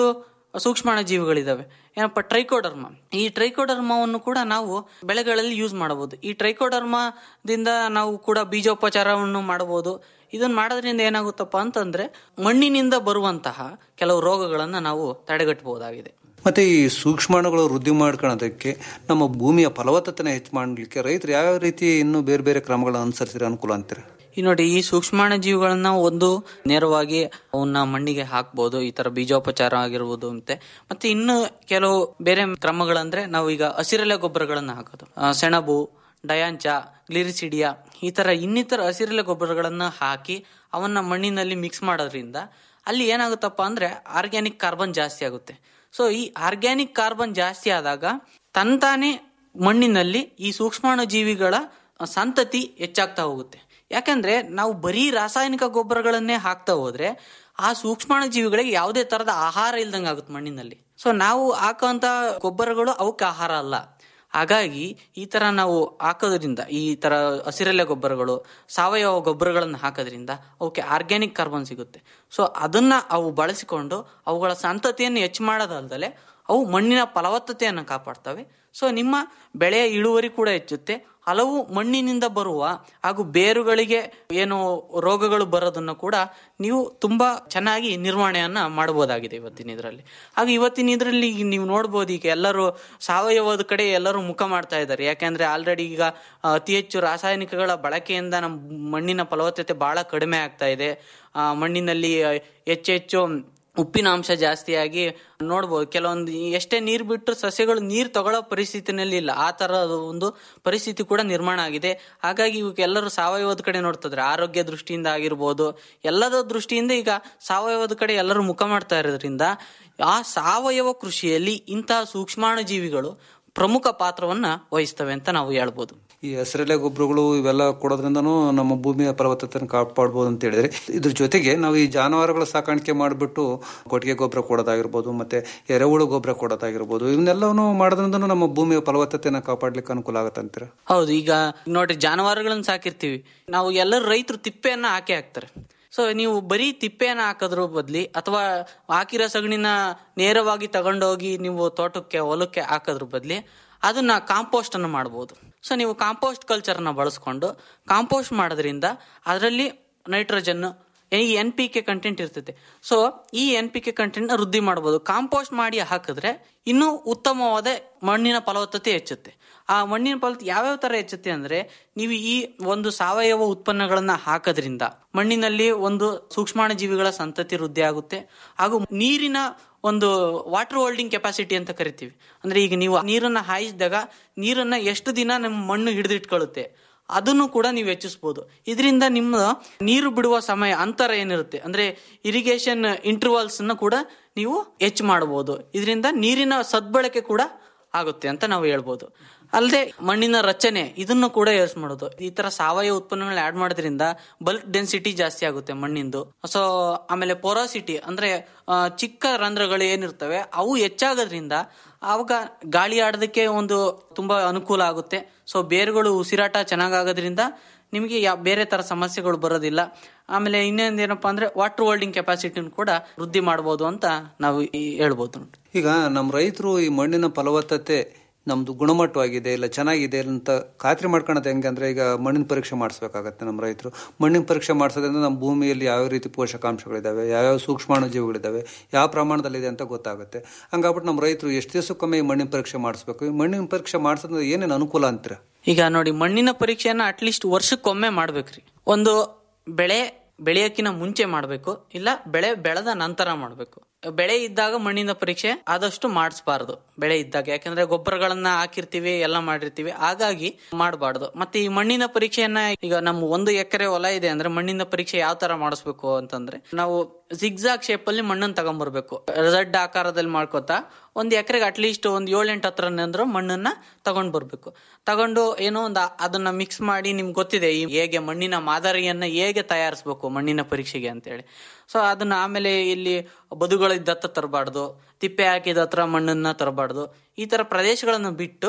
S9: ಸೂಕ್ಷ್ಮಾಣ ಜೀವಿಗಳಿದಾವೆ ಏನಪ್ಪ ಟ್ರೈಕೋಡರ್ಮ ಈ ಟ್ರೈಕೋಡರ್ಮವನ್ನು ಕೂಡ ನಾವು ಬೆಳೆಗಳಲ್ಲಿ ಯೂಸ್ ಮಾಡಬಹುದು ಈ ಟ್ರೈಕೋಡರ್ಮದಿಂದ ನಾವು ಕೂಡ ಬೀಜೋಪಚಾರವನ್ನು ಮಾಡಬಹುದು ಇದನ್ನ ಮಾಡೋದ್ರಿಂದ ಏನಾಗುತ್ತಪ್ಪ ಅಂತಂದ್ರೆ ಮಣ್ಣಿನಿಂದ ಬರುವಂತಹ ಕೆಲವು ರೋಗಗಳನ್ನ ನಾವು ತಡೆಗಟ್ಟಬಹುದಾಗಿದೆ
S8: ಮತ್ತೆ ಈ ಸೂಕ್ಷ್ಮಾಣುಗಳು ವೃದ್ಧಿ ಮಾಡ್ಕೊಳ್ಳೋದಕ್ಕೆ ನಮ್ಮ ಭೂಮಿಯ ಫಲವತ್ತತೆನ ಹೆಚ್ಚು ಮಾಡಲಿಕ್ಕೆ ರೈತರು ಯಾವ ರೀತಿ ಇನ್ನೂ ಬೇರೆ ಬೇರೆ ಕ್ರಮಗಳನ್ನ ಅನುಸರಿಸಿದ್ರೆ ಅನುಕೂಲ ಅಂತೀರ
S9: ಈ ನೋಡಿ ಈ ಸೂಕ್ಷ್ಮಾಣು ಜೀವಿಗಳನ್ನ ಒಂದು ನೇರವಾಗಿ ಅವನ್ನ ಮಣ್ಣಿಗೆ ಹಾಕ್ಬೋದು ಈ ತರ ಬೀಜೋಪಚಾರ ಆಗಿರ್ಬೋದು ಮತ್ತೆ ಮತ್ತೆ ಇನ್ನು ಕೆಲವು ಬೇರೆ ಕ್ರಮಗಳಂದ್ರೆ ನಾವು ಈಗ ಹಸಿರೆಲೆ ಗೊಬ್ಬರಗಳನ್ನ ಹಾಕೋದು ಆ, ಸೆಣಬು ಡಯಾಂಚ ಗ್ಲಿರಿಸಿಡಿಯಾ ಈ ತರ ಇನ್ನಿತರ ಹಸಿರೆಲೆ ಗೊಬ್ಬರಗಳನ್ನ ಹಾಕಿ ಅವನ್ನ ಮಣ್ಣಿನಲ್ಲಿ ಮಿಕ್ಸ್ ಮಾಡೋದ್ರಿಂದ ಅಲ್ಲಿ ಏನಾಗುತ್ತಪ್ಪ ಅಂದ್ರೆ ಆರ್ಗ್ಯಾನಿಕ್ ಕಾರ್ಬನ್ ಜಾಸ್ತಿ ಆಗುತ್ತೆ ಸೊ ಈ ಆರ್ಗ್ಯಾನಿಕ್ ಕಾರ್ಬನ್ ಜಾಸ್ತಿ ಆದಾಗ ತಂತಾನೆ ಮಣ್ಣಿನಲ್ಲಿ ಈ ಸೂಕ್ಷ್ಮಾಣು ಜೀವಿಗಳ ಸಂತತಿ ಹೆಚ್ಚಾಗ್ತಾ ಹೋಗುತ್ತೆ ಯಾಕಂದ್ರೆ ನಾವು ಬರೀ ರಾಸಾಯನಿಕ ಗೊಬ್ಬರಗಳನ್ನೇ ಹಾಕ್ತಾ ಹೋದ್ರೆ ಆ ಸೂಕ್ಷ್ಮಾಣು ಜೀವಿಗಳಿಗೆ ಯಾವುದೇ ತರದ ಆಹಾರ ಇಲ್ದಂಗೆ ಆಗುತ್ತೆ ಮಣ್ಣಿನಲ್ಲಿ ಸೊ ನಾವು ಹಾಕುವಂತ ಗೊಬ್ಬರಗಳು ಅವಕ್ಕೆ ಆಹಾರ ಅಲ್ಲ ಹಾಗಾಗಿ ಈ ತರ ನಾವು ಹಾಕೋದ್ರಿಂದ ಈ ತರ ಹಸಿರೆಲೆ ಗೊಬ್ಬರಗಳು ಸಾವಯವ ಗೊಬ್ಬರಗಳನ್ನು ಹಾಕೋದ್ರಿಂದ ಅವಕ್ಕೆ ಆರ್ಗ್ಯಾನಿಕ್ ಕಾರ್ಬನ್ ಸಿಗುತ್ತೆ ಸೊ ಅದನ್ನ ಅವು ಬಳಸಿಕೊಂಡು ಅವುಗಳ ಸಂತತಿಯನ್ನು ಹೆಚ್ಚು ಮಾಡೋದಲ್ದಲೆ ಅವು ಮಣ್ಣಿನ ಫಲವತ್ತತೆಯನ್ನು ಕಾಪಾಡ್ತವೆ ಸೊ ನಿಮ್ಮ ಬೆಳೆಯ ಇಳುವರಿ ಕೂಡ ಹೆಚ್ಚುತ್ತೆ ಹಲವು ಮಣ್ಣಿನಿಂದ ಬರುವ ಹಾಗೂ ಬೇರುಗಳಿಗೆ ಏನು ರೋಗಗಳು ಬರೋದನ್ನು ಕೂಡ ನೀವು ತುಂಬಾ ಚೆನ್ನಾಗಿ ನಿರ್ವಹಣೆಯನ್ನ ಮಾಡಬಹುದಾಗಿದೆ ಇವತ್ತಿನ ಇದರಲ್ಲಿ ಹಾಗೂ ಇವತ್ತಿನ ಇದರಲ್ಲಿ ನೀವು ನೋಡ್ಬೋದು ಈಗ ಎಲ್ಲರೂ ಸಾವಯವದ ಕಡೆ ಎಲ್ಲರೂ ಮುಖ ಮಾಡ್ತಾ ಇದ್ದಾರೆ ಯಾಕೆಂದ್ರೆ ಆಲ್ರೆಡಿ ಈಗ ಆ, ಅತಿ ಹೆಚ್ಚು ರಾಸಾಯನಿಕಗಳ ಬಳಕೆಯಿಂದ ನಮ್ಮ ಮಣ್ಣಿನ ಫಲವತ್ತತೆ ಬಹಳ ಕಡಿಮೆ ಆಗ್ತಾ ಇದೆ ಆ, ಮಣ್ಣಿನಲ್ಲಿ ಆ, ಹೆಚ್ಚು ಹೆಚ್ಚು ಉಪ್ಪಿನ ಅಂಶ ಜಾಸ್ತಿಯಾಗಿ ನೋಡ್ಬೋದು ಕೆಲವೊಂದು ಎಷ್ಟೇ ನೀರು ಬಿಟ್ಟು ಸಸ್ಯಗಳು ನೀರು ತಗೊಳ್ಳೋ ಪರಿಸ್ಥಿತಿನಲ್ಲಿ ಇಲ್ಲ ಆ ತರದ ಒಂದು ಪರಿಸ್ಥಿತಿ ಕೂಡ ನಿರ್ಮಾಣ ಆಗಿದೆ ಹಾಗಾಗಿ ಇವಕ್ಕೆಲ್ಲರೂ ಸಾವಯವದ ಕಡೆ ನೋಡ್ತಿದ್ರೆ ಆರೋಗ್ಯ ದೃಷ್ಟಿಯಿಂದ ಆಗಿರ್ಬೋದು ಎಲ್ಲದ ದೃಷ್ಟಿಯಿಂದ ಈಗ ಸಾವಯವದ ಕಡೆ ಎಲ್ಲರೂ ಮುಖ ಮಾಡ್ತಾ ಇರೋದ್ರಿಂದ ಆ ಸಾವಯವ ಕೃಷಿಯಲ್ಲಿ ಇಂತಹ ಸೂಕ್ಷ್ಮಾಣು ಜೀವಿಗಳು ಪ್ರಮುಖ ಪಾತ್ರವನ್ನ ವಹಿಸ್ತವೆ ಅಂತ ನಾವು ಹೇಳ್ಬೋದು
S8: ಈ ಹಸಿರೆಲೆ ಗೊಬ್ಬರಗಳು ಇವೆಲ್ಲ ಕೊಡೋದ್ರಿಂದನೂ ನಮ್ಮ ಭೂಮಿಯ ಫಲವತ್ತತೆಯನ್ನು ಕಾಪಾಡ್ಬೋದು ಅಂತ ಹೇಳಿದ್ರೆ ಇದ್ರ ಜೊತೆಗೆ ನಾವು ಈ ಜಾನುವಾರುಗಳ ಸಾಕಾಣಿಕೆ ಮಾಡಿಬಿಟ್ಟು ಕೊಟ್ಟಿಗೆ ಗೊಬ್ಬರ ಕೊಡೋದಾಗಿರ್ಬೋದು ಮತ್ತೆ ಎರೆಹುಳು ಗೊಬ್ಬರ ಕೊಡೋದಾಗಿರ್ಬೋದು ಇವನ್ನೆಲ್ಲವೂ ಮಾಡೋದ್ರಿಂದನೂ ನಮ್ಮ ಭೂಮಿಯ ಫಲವತ್ತತೆಯನ್ನು ಕಾಪಾಡ್ಲಿಕ್ಕೆ ಅನುಕೂಲ ಆಗುತ್ತೆ ಅಂತೀರಾ
S9: ಹೌದು ಈಗ ನೋಡ್ರಿ ಜಾನುವಾರುಗಳನ್ನ ಸಾಕಿರ್ತೀವಿ ನಾವು ಎಲ್ಲರೂ ರೈತರು ತಿಪ್ಪೆಯನ್ನ ಹಾಕಿ ಹಾಕ್ತಾರೆ ಸೊ ನೀವು ಬರೀ ತಿಪ್ಪೆಯನ್ನ ಹಾಕೋದ್ರ ಬದ್ಲಿ ಅಥವಾ ಹಾಕಿರೋ ಸಗಣಿನ ನೇರವಾಗಿ ತಗೊಂಡೋಗಿ ನೀವು ತೋಟಕ್ಕೆ ಹೊಲಕ್ಕೆ ಹಾಕೋದ್ರ ಬದ್ಲಿ ಅದನ್ನ ಕಾಂಪೋಸ್ಟ್ ಅನ್ನು ಮಾಡಬಹುದು ಸೊ ನೀವು ಕಾಂಪೋಸ್ಟ್ ಕಲ್ಚರ್ನ ಬಳಸ್ಕೊಂಡು ಕಾಂಪೋಸ್ಟ್ ಮಾಡೋದ್ರಿಂದ ಅದರಲ್ಲಿ ನೈಟ್ರೋಜನ್ ಈ ಎನ್ ಪಿ ಕೆ ಕಂಟೆಂಟ್ ಇರ್ತೈತೆ ಸೊ ಈ ಎನ್ ಪಿ ಕೆ ಕಂಟೆಂಟ್ ವೃದ್ಧಿ ಮಾಡಬಹುದು ಕಾಂಪೋಸ್ಟ್ ಮಾಡಿ ಹಾಕಿದ್ರೆ ಇನ್ನೂ ಉತ್ತಮವಾದ ಮಣ್ಣಿನ ಫಲವತ್ತತೆ ಹೆಚ್ಚುತ್ತೆ ಆ ಮಣ್ಣಿನ ಫಲವತ್ತತೆ ಯಾವ್ಯಾವ ತರ ಹೆಚ್ಚುತ್ತೆ ಅಂದ್ರೆ ನೀವು ಈ ಒಂದು ಸಾವಯವ ಉತ್ಪನ್ನಗಳನ್ನ ಹಾಕೋದ್ರಿಂದ ಮಣ್ಣಿನಲ್ಲಿ ಒಂದು ಸೂಕ್ಷ್ಮಾಣು ಜೀವಿಗಳ ಸಂತತಿ ವೃದ್ಧಿ ಆಗುತ್ತೆ ಹಾಗೂ ನೀರಿನ ಒಂದು ವಾಟರ್ ಹೋಲ್ಡಿಂಗ್ ಕೆಪಾಸಿಟಿ ಅಂತ ಕರಿತೀವಿ ಅಂದ್ರೆ ಈಗ ನೀವು ನೀರನ್ನ ಹಾಯಿಸಿದಾಗ ನೀರನ್ನ ಎಷ್ಟು ದಿನ ನಮ್ಮ ಮಣ್ಣು ಹಿಡಿದಿಟ್ಕೊಳ್ಳುತ್ತೆ ಅದನ್ನು ಕೂಡ ನೀವು ಹೆಚ್ಚಿಸ್ಬೋದು ಇದರಿಂದ ನಿಮ್ಮ ನೀರು ಬಿಡುವ ಸಮಯ ಅಂತರ ಏನಿರುತ್ತೆ ಅಂದ್ರೆ ಇರಿಗೇಷನ್ ಇಂಟರ್ವಲ್ಸ್ ನ ಕೂಡ ನೀವು ಹೆಚ್ಚು ಮಾಡಬಹುದು ಇದರಿಂದ ನೀರಿನ ಸದ್ಬಳಕೆ ಕೂಡ ಆಗುತ್ತೆ ಅಂತ ನಾವು ಹೇಳ್ಬೋದು ಅಲ್ಲದೆ ಮಣ್ಣಿನ ರಚನೆ ಇದನ್ನು ಕೂಡ ಯೂಸ್ ಮಾಡೋದು ಈ ತರ ಸಾವಯವ ಉತ್ಪನ್ನಗಳನ್ನ ಆಡ್ ಮಾಡೋದ್ರಿಂದ ಬಲ್ಕ್ ಡೆನ್ಸಿಟಿ ಜಾಸ್ತಿ ಆಗುತ್ತೆ ಮಣ್ಣಿಂದು ಸೊ ಆಮೇಲೆ ಪೊರಾಸಿಟಿ ಅಂದ್ರೆ ಆ, ಚಿಕ್ಕ ರಂಧ್ರಗಳು ಏನಿರ್ತವೆ ಅವು ಹೆಚ್ಚಾಗೋದ್ರಿಂದ ಅವಾಗ ಗಾಳಿ ಆಡೋದಕ್ಕೆ ಒಂದು ತುಂಬಾ ಅನುಕೂಲ ಆಗುತ್ತೆ ಸೊ ಬೇರುಗಳು ಉಸಿರಾಟ ಚೆನ್ನಾಗಾಗೋದ್ರಿಂದ ನಿಮಗೆ ಯಾ ಬೇರೆ ತರ ಸಮಸ್ಯೆಗಳು ಬರೋದಿಲ್ಲ ಆಮೇಲೆ ಇನ್ನೊಂದು ಏನಪ್ಪಾ ಅಂದ್ರೆ ವಾಟರ್ ಹೋಲ್ಡಿಂಗ್ ಕೆಪಾಸಿಟಿನ ಕೂಡ ವೃದ್ಧಿ ಮಾಡಬಹುದು ಅಂತ ನಾವು ಈ ಹೇಳ್ಬೋದು
S8: ಈಗ ನಮ್ಮ ರೈತರು ಈ ಮಣ್ಣಿನ ಫಲವತ್ತತೆ ನಮ್ದು ಗುಣಮಟ್ಟವಾಗಿದೆ ಇಲ್ಲ ಚೆನ್ನಾಗಿದೆ ಅಂತ ಖಾತ್ರಿ ಮಾಡ್ಕೊಳೋದು ಹೆಂಗೆ ಅಂದ್ರೆ ಈಗ ಮಣ್ಣಿನ ಪರೀಕ್ಷೆ ಮಾಡಿಸ್ಬೇಕಾಗತ್ತೆ ನಮ್ಮ ರೈತರು ಮಣ್ಣಿನ ಪರೀಕ್ಷೆ ಮಾಡಿಸೋದ್ರಿಂದ ನಮ್ಮ ಭೂಮಿಯಲ್ಲಿ ಯಾವ ರೀತಿ ಪೋಷಕಾಂಶಗಳಿದಾವೆ ಯಾವ್ಯಾವ ಸೂಕ್ಷ್ಮಾಣು ಜೀವಿಗಳಿದಾವೆ ಯಾವ ಪ್ರಮಾಣದಲ್ಲಿದೆ ಅಂತ ಗೊತ್ತಾಗುತ್ತೆ ಹಂಗಾಗ್ಬಿಟ್ಟು ನಮ್ಮ ರೈತರು ಎಷ್ಟು ದಿವಸಕ್ಕೊಮ್ಮೆ ಈ ಮಣ್ಣಿನ ಪರೀಕ್ಷೆ ಮಾಡಿಸ್ಬೇಕು ಈ ಮಣ್ಣಿನ ಪರೀಕ್ಷೆ ಮಾಡಿಸೋದ್ರಿಂದ ಏನೇನು ಅನುಕೂಲ ಅಂತೀರ
S9: ಈಗ ನೋಡಿ ಮಣ್ಣಿನ ಪರೀಕ್ಷೆಯನ್ನ ಅಟ್ಲೀಸ್ಟ್ ವರ್ಷಕ್ಕೊಮ್ಮೆ ಮಾಡ್ಬೇಕ್ರಿ ಒಂದು ಬೆಳೆ ಬೆಳೆಯಕ್ಕಿನ ಮುಂಚೆ ಮಾಡಬೇಕು ಇಲ್ಲ ಬೆಳೆ ಬೆಳೆದ ನಂತರ ಮಾಡಬೇಕು ಬೆಳೆ ಇದ್ದಾಗ ಮಣ್ಣಿನ ಪರೀಕ್ಷೆ ಆದಷ್ಟು ಮಾಡಿಸಬಾರದು ಬೆಳೆ ಇದ್ದಾಗ ಯಾಕಂದ್ರೆ ಗೊಬ್ಬರಗಳನ್ನ ಹಾಕಿರ್ತೀವಿ ಎಲ್ಲ ಮಾಡಿರ್ತೀವಿ ಹಾಗಾಗಿ ಮಾಡಬಾರ್ದು ಮತ್ತೆ ಈ ಮಣ್ಣಿನ ಪರೀಕ್ಷೆಯನ್ನ ಈಗ ನಮ್ಮ ಒಂದು ಎಕರೆ ಹೊಲ ಇದೆ ಅಂದ್ರೆ ಮಣ್ಣಿನ ಪರೀಕ್ಷೆ ಯಾವ ತರ ಮಾಡಿಸ್ಬೇಕು ಅಂತಂದ್ರೆ ನಾವು ಜಿಗ್ಜಾಗ್ ಶೇಪ್ ಅಲ್ಲಿ ಮಣ್ಣನ್ನು ತಗೊಂಡ್ಬರ್ಬೇಕು ರೆಡ್ ಆಕಾರದಲ್ಲಿ ಮಾಡ್ಕೋತಾ ಒಂದ್ ಎಕರೆಗೆ ಅಟ್ಲೀಸ್ಟ್ ಒಂದ್ ಏಳೆಂಟು ಹತ್ರ ಅಂದ್ರೆ ಮಣ್ಣನ್ನ ತಗೊಂಡ್ ಬರ್ಬೇಕು ತಗೊಂಡು ಏನೋ ಒಂದು ಅದನ್ನ ಮಿಕ್ಸ್ ಮಾಡಿ ನಿಮ್ಗೆ ಗೊತ್ತಿದೆ ಈ ಹೇಗೆ ಮಣ್ಣಿನ ಮಾದರಿಯನ್ನ ಹೇಗೆ ತಯಾರಿಸ್ಬೇಕು ಮಣ್ಣಿನ ಪರೀಕ್ಷೆಗೆ ಅಂತೇಳಿ ಸೊ ಅದನ್ನ ಆಮೇಲೆ ಇಲ್ಲಿ ಬದುಗಳಿದ್ದ ಹತ್ರ ತರಬಾರ್ದು ತಿಪ್ಪೆ ಹಾಕಿದ ಹತ್ರ ಮಣ್ಣನ್ನ ತರಬಾರ್ದು ಈ ತರ ಪ್ರದೇಶಗಳನ್ನು ಬಿಟ್ಟು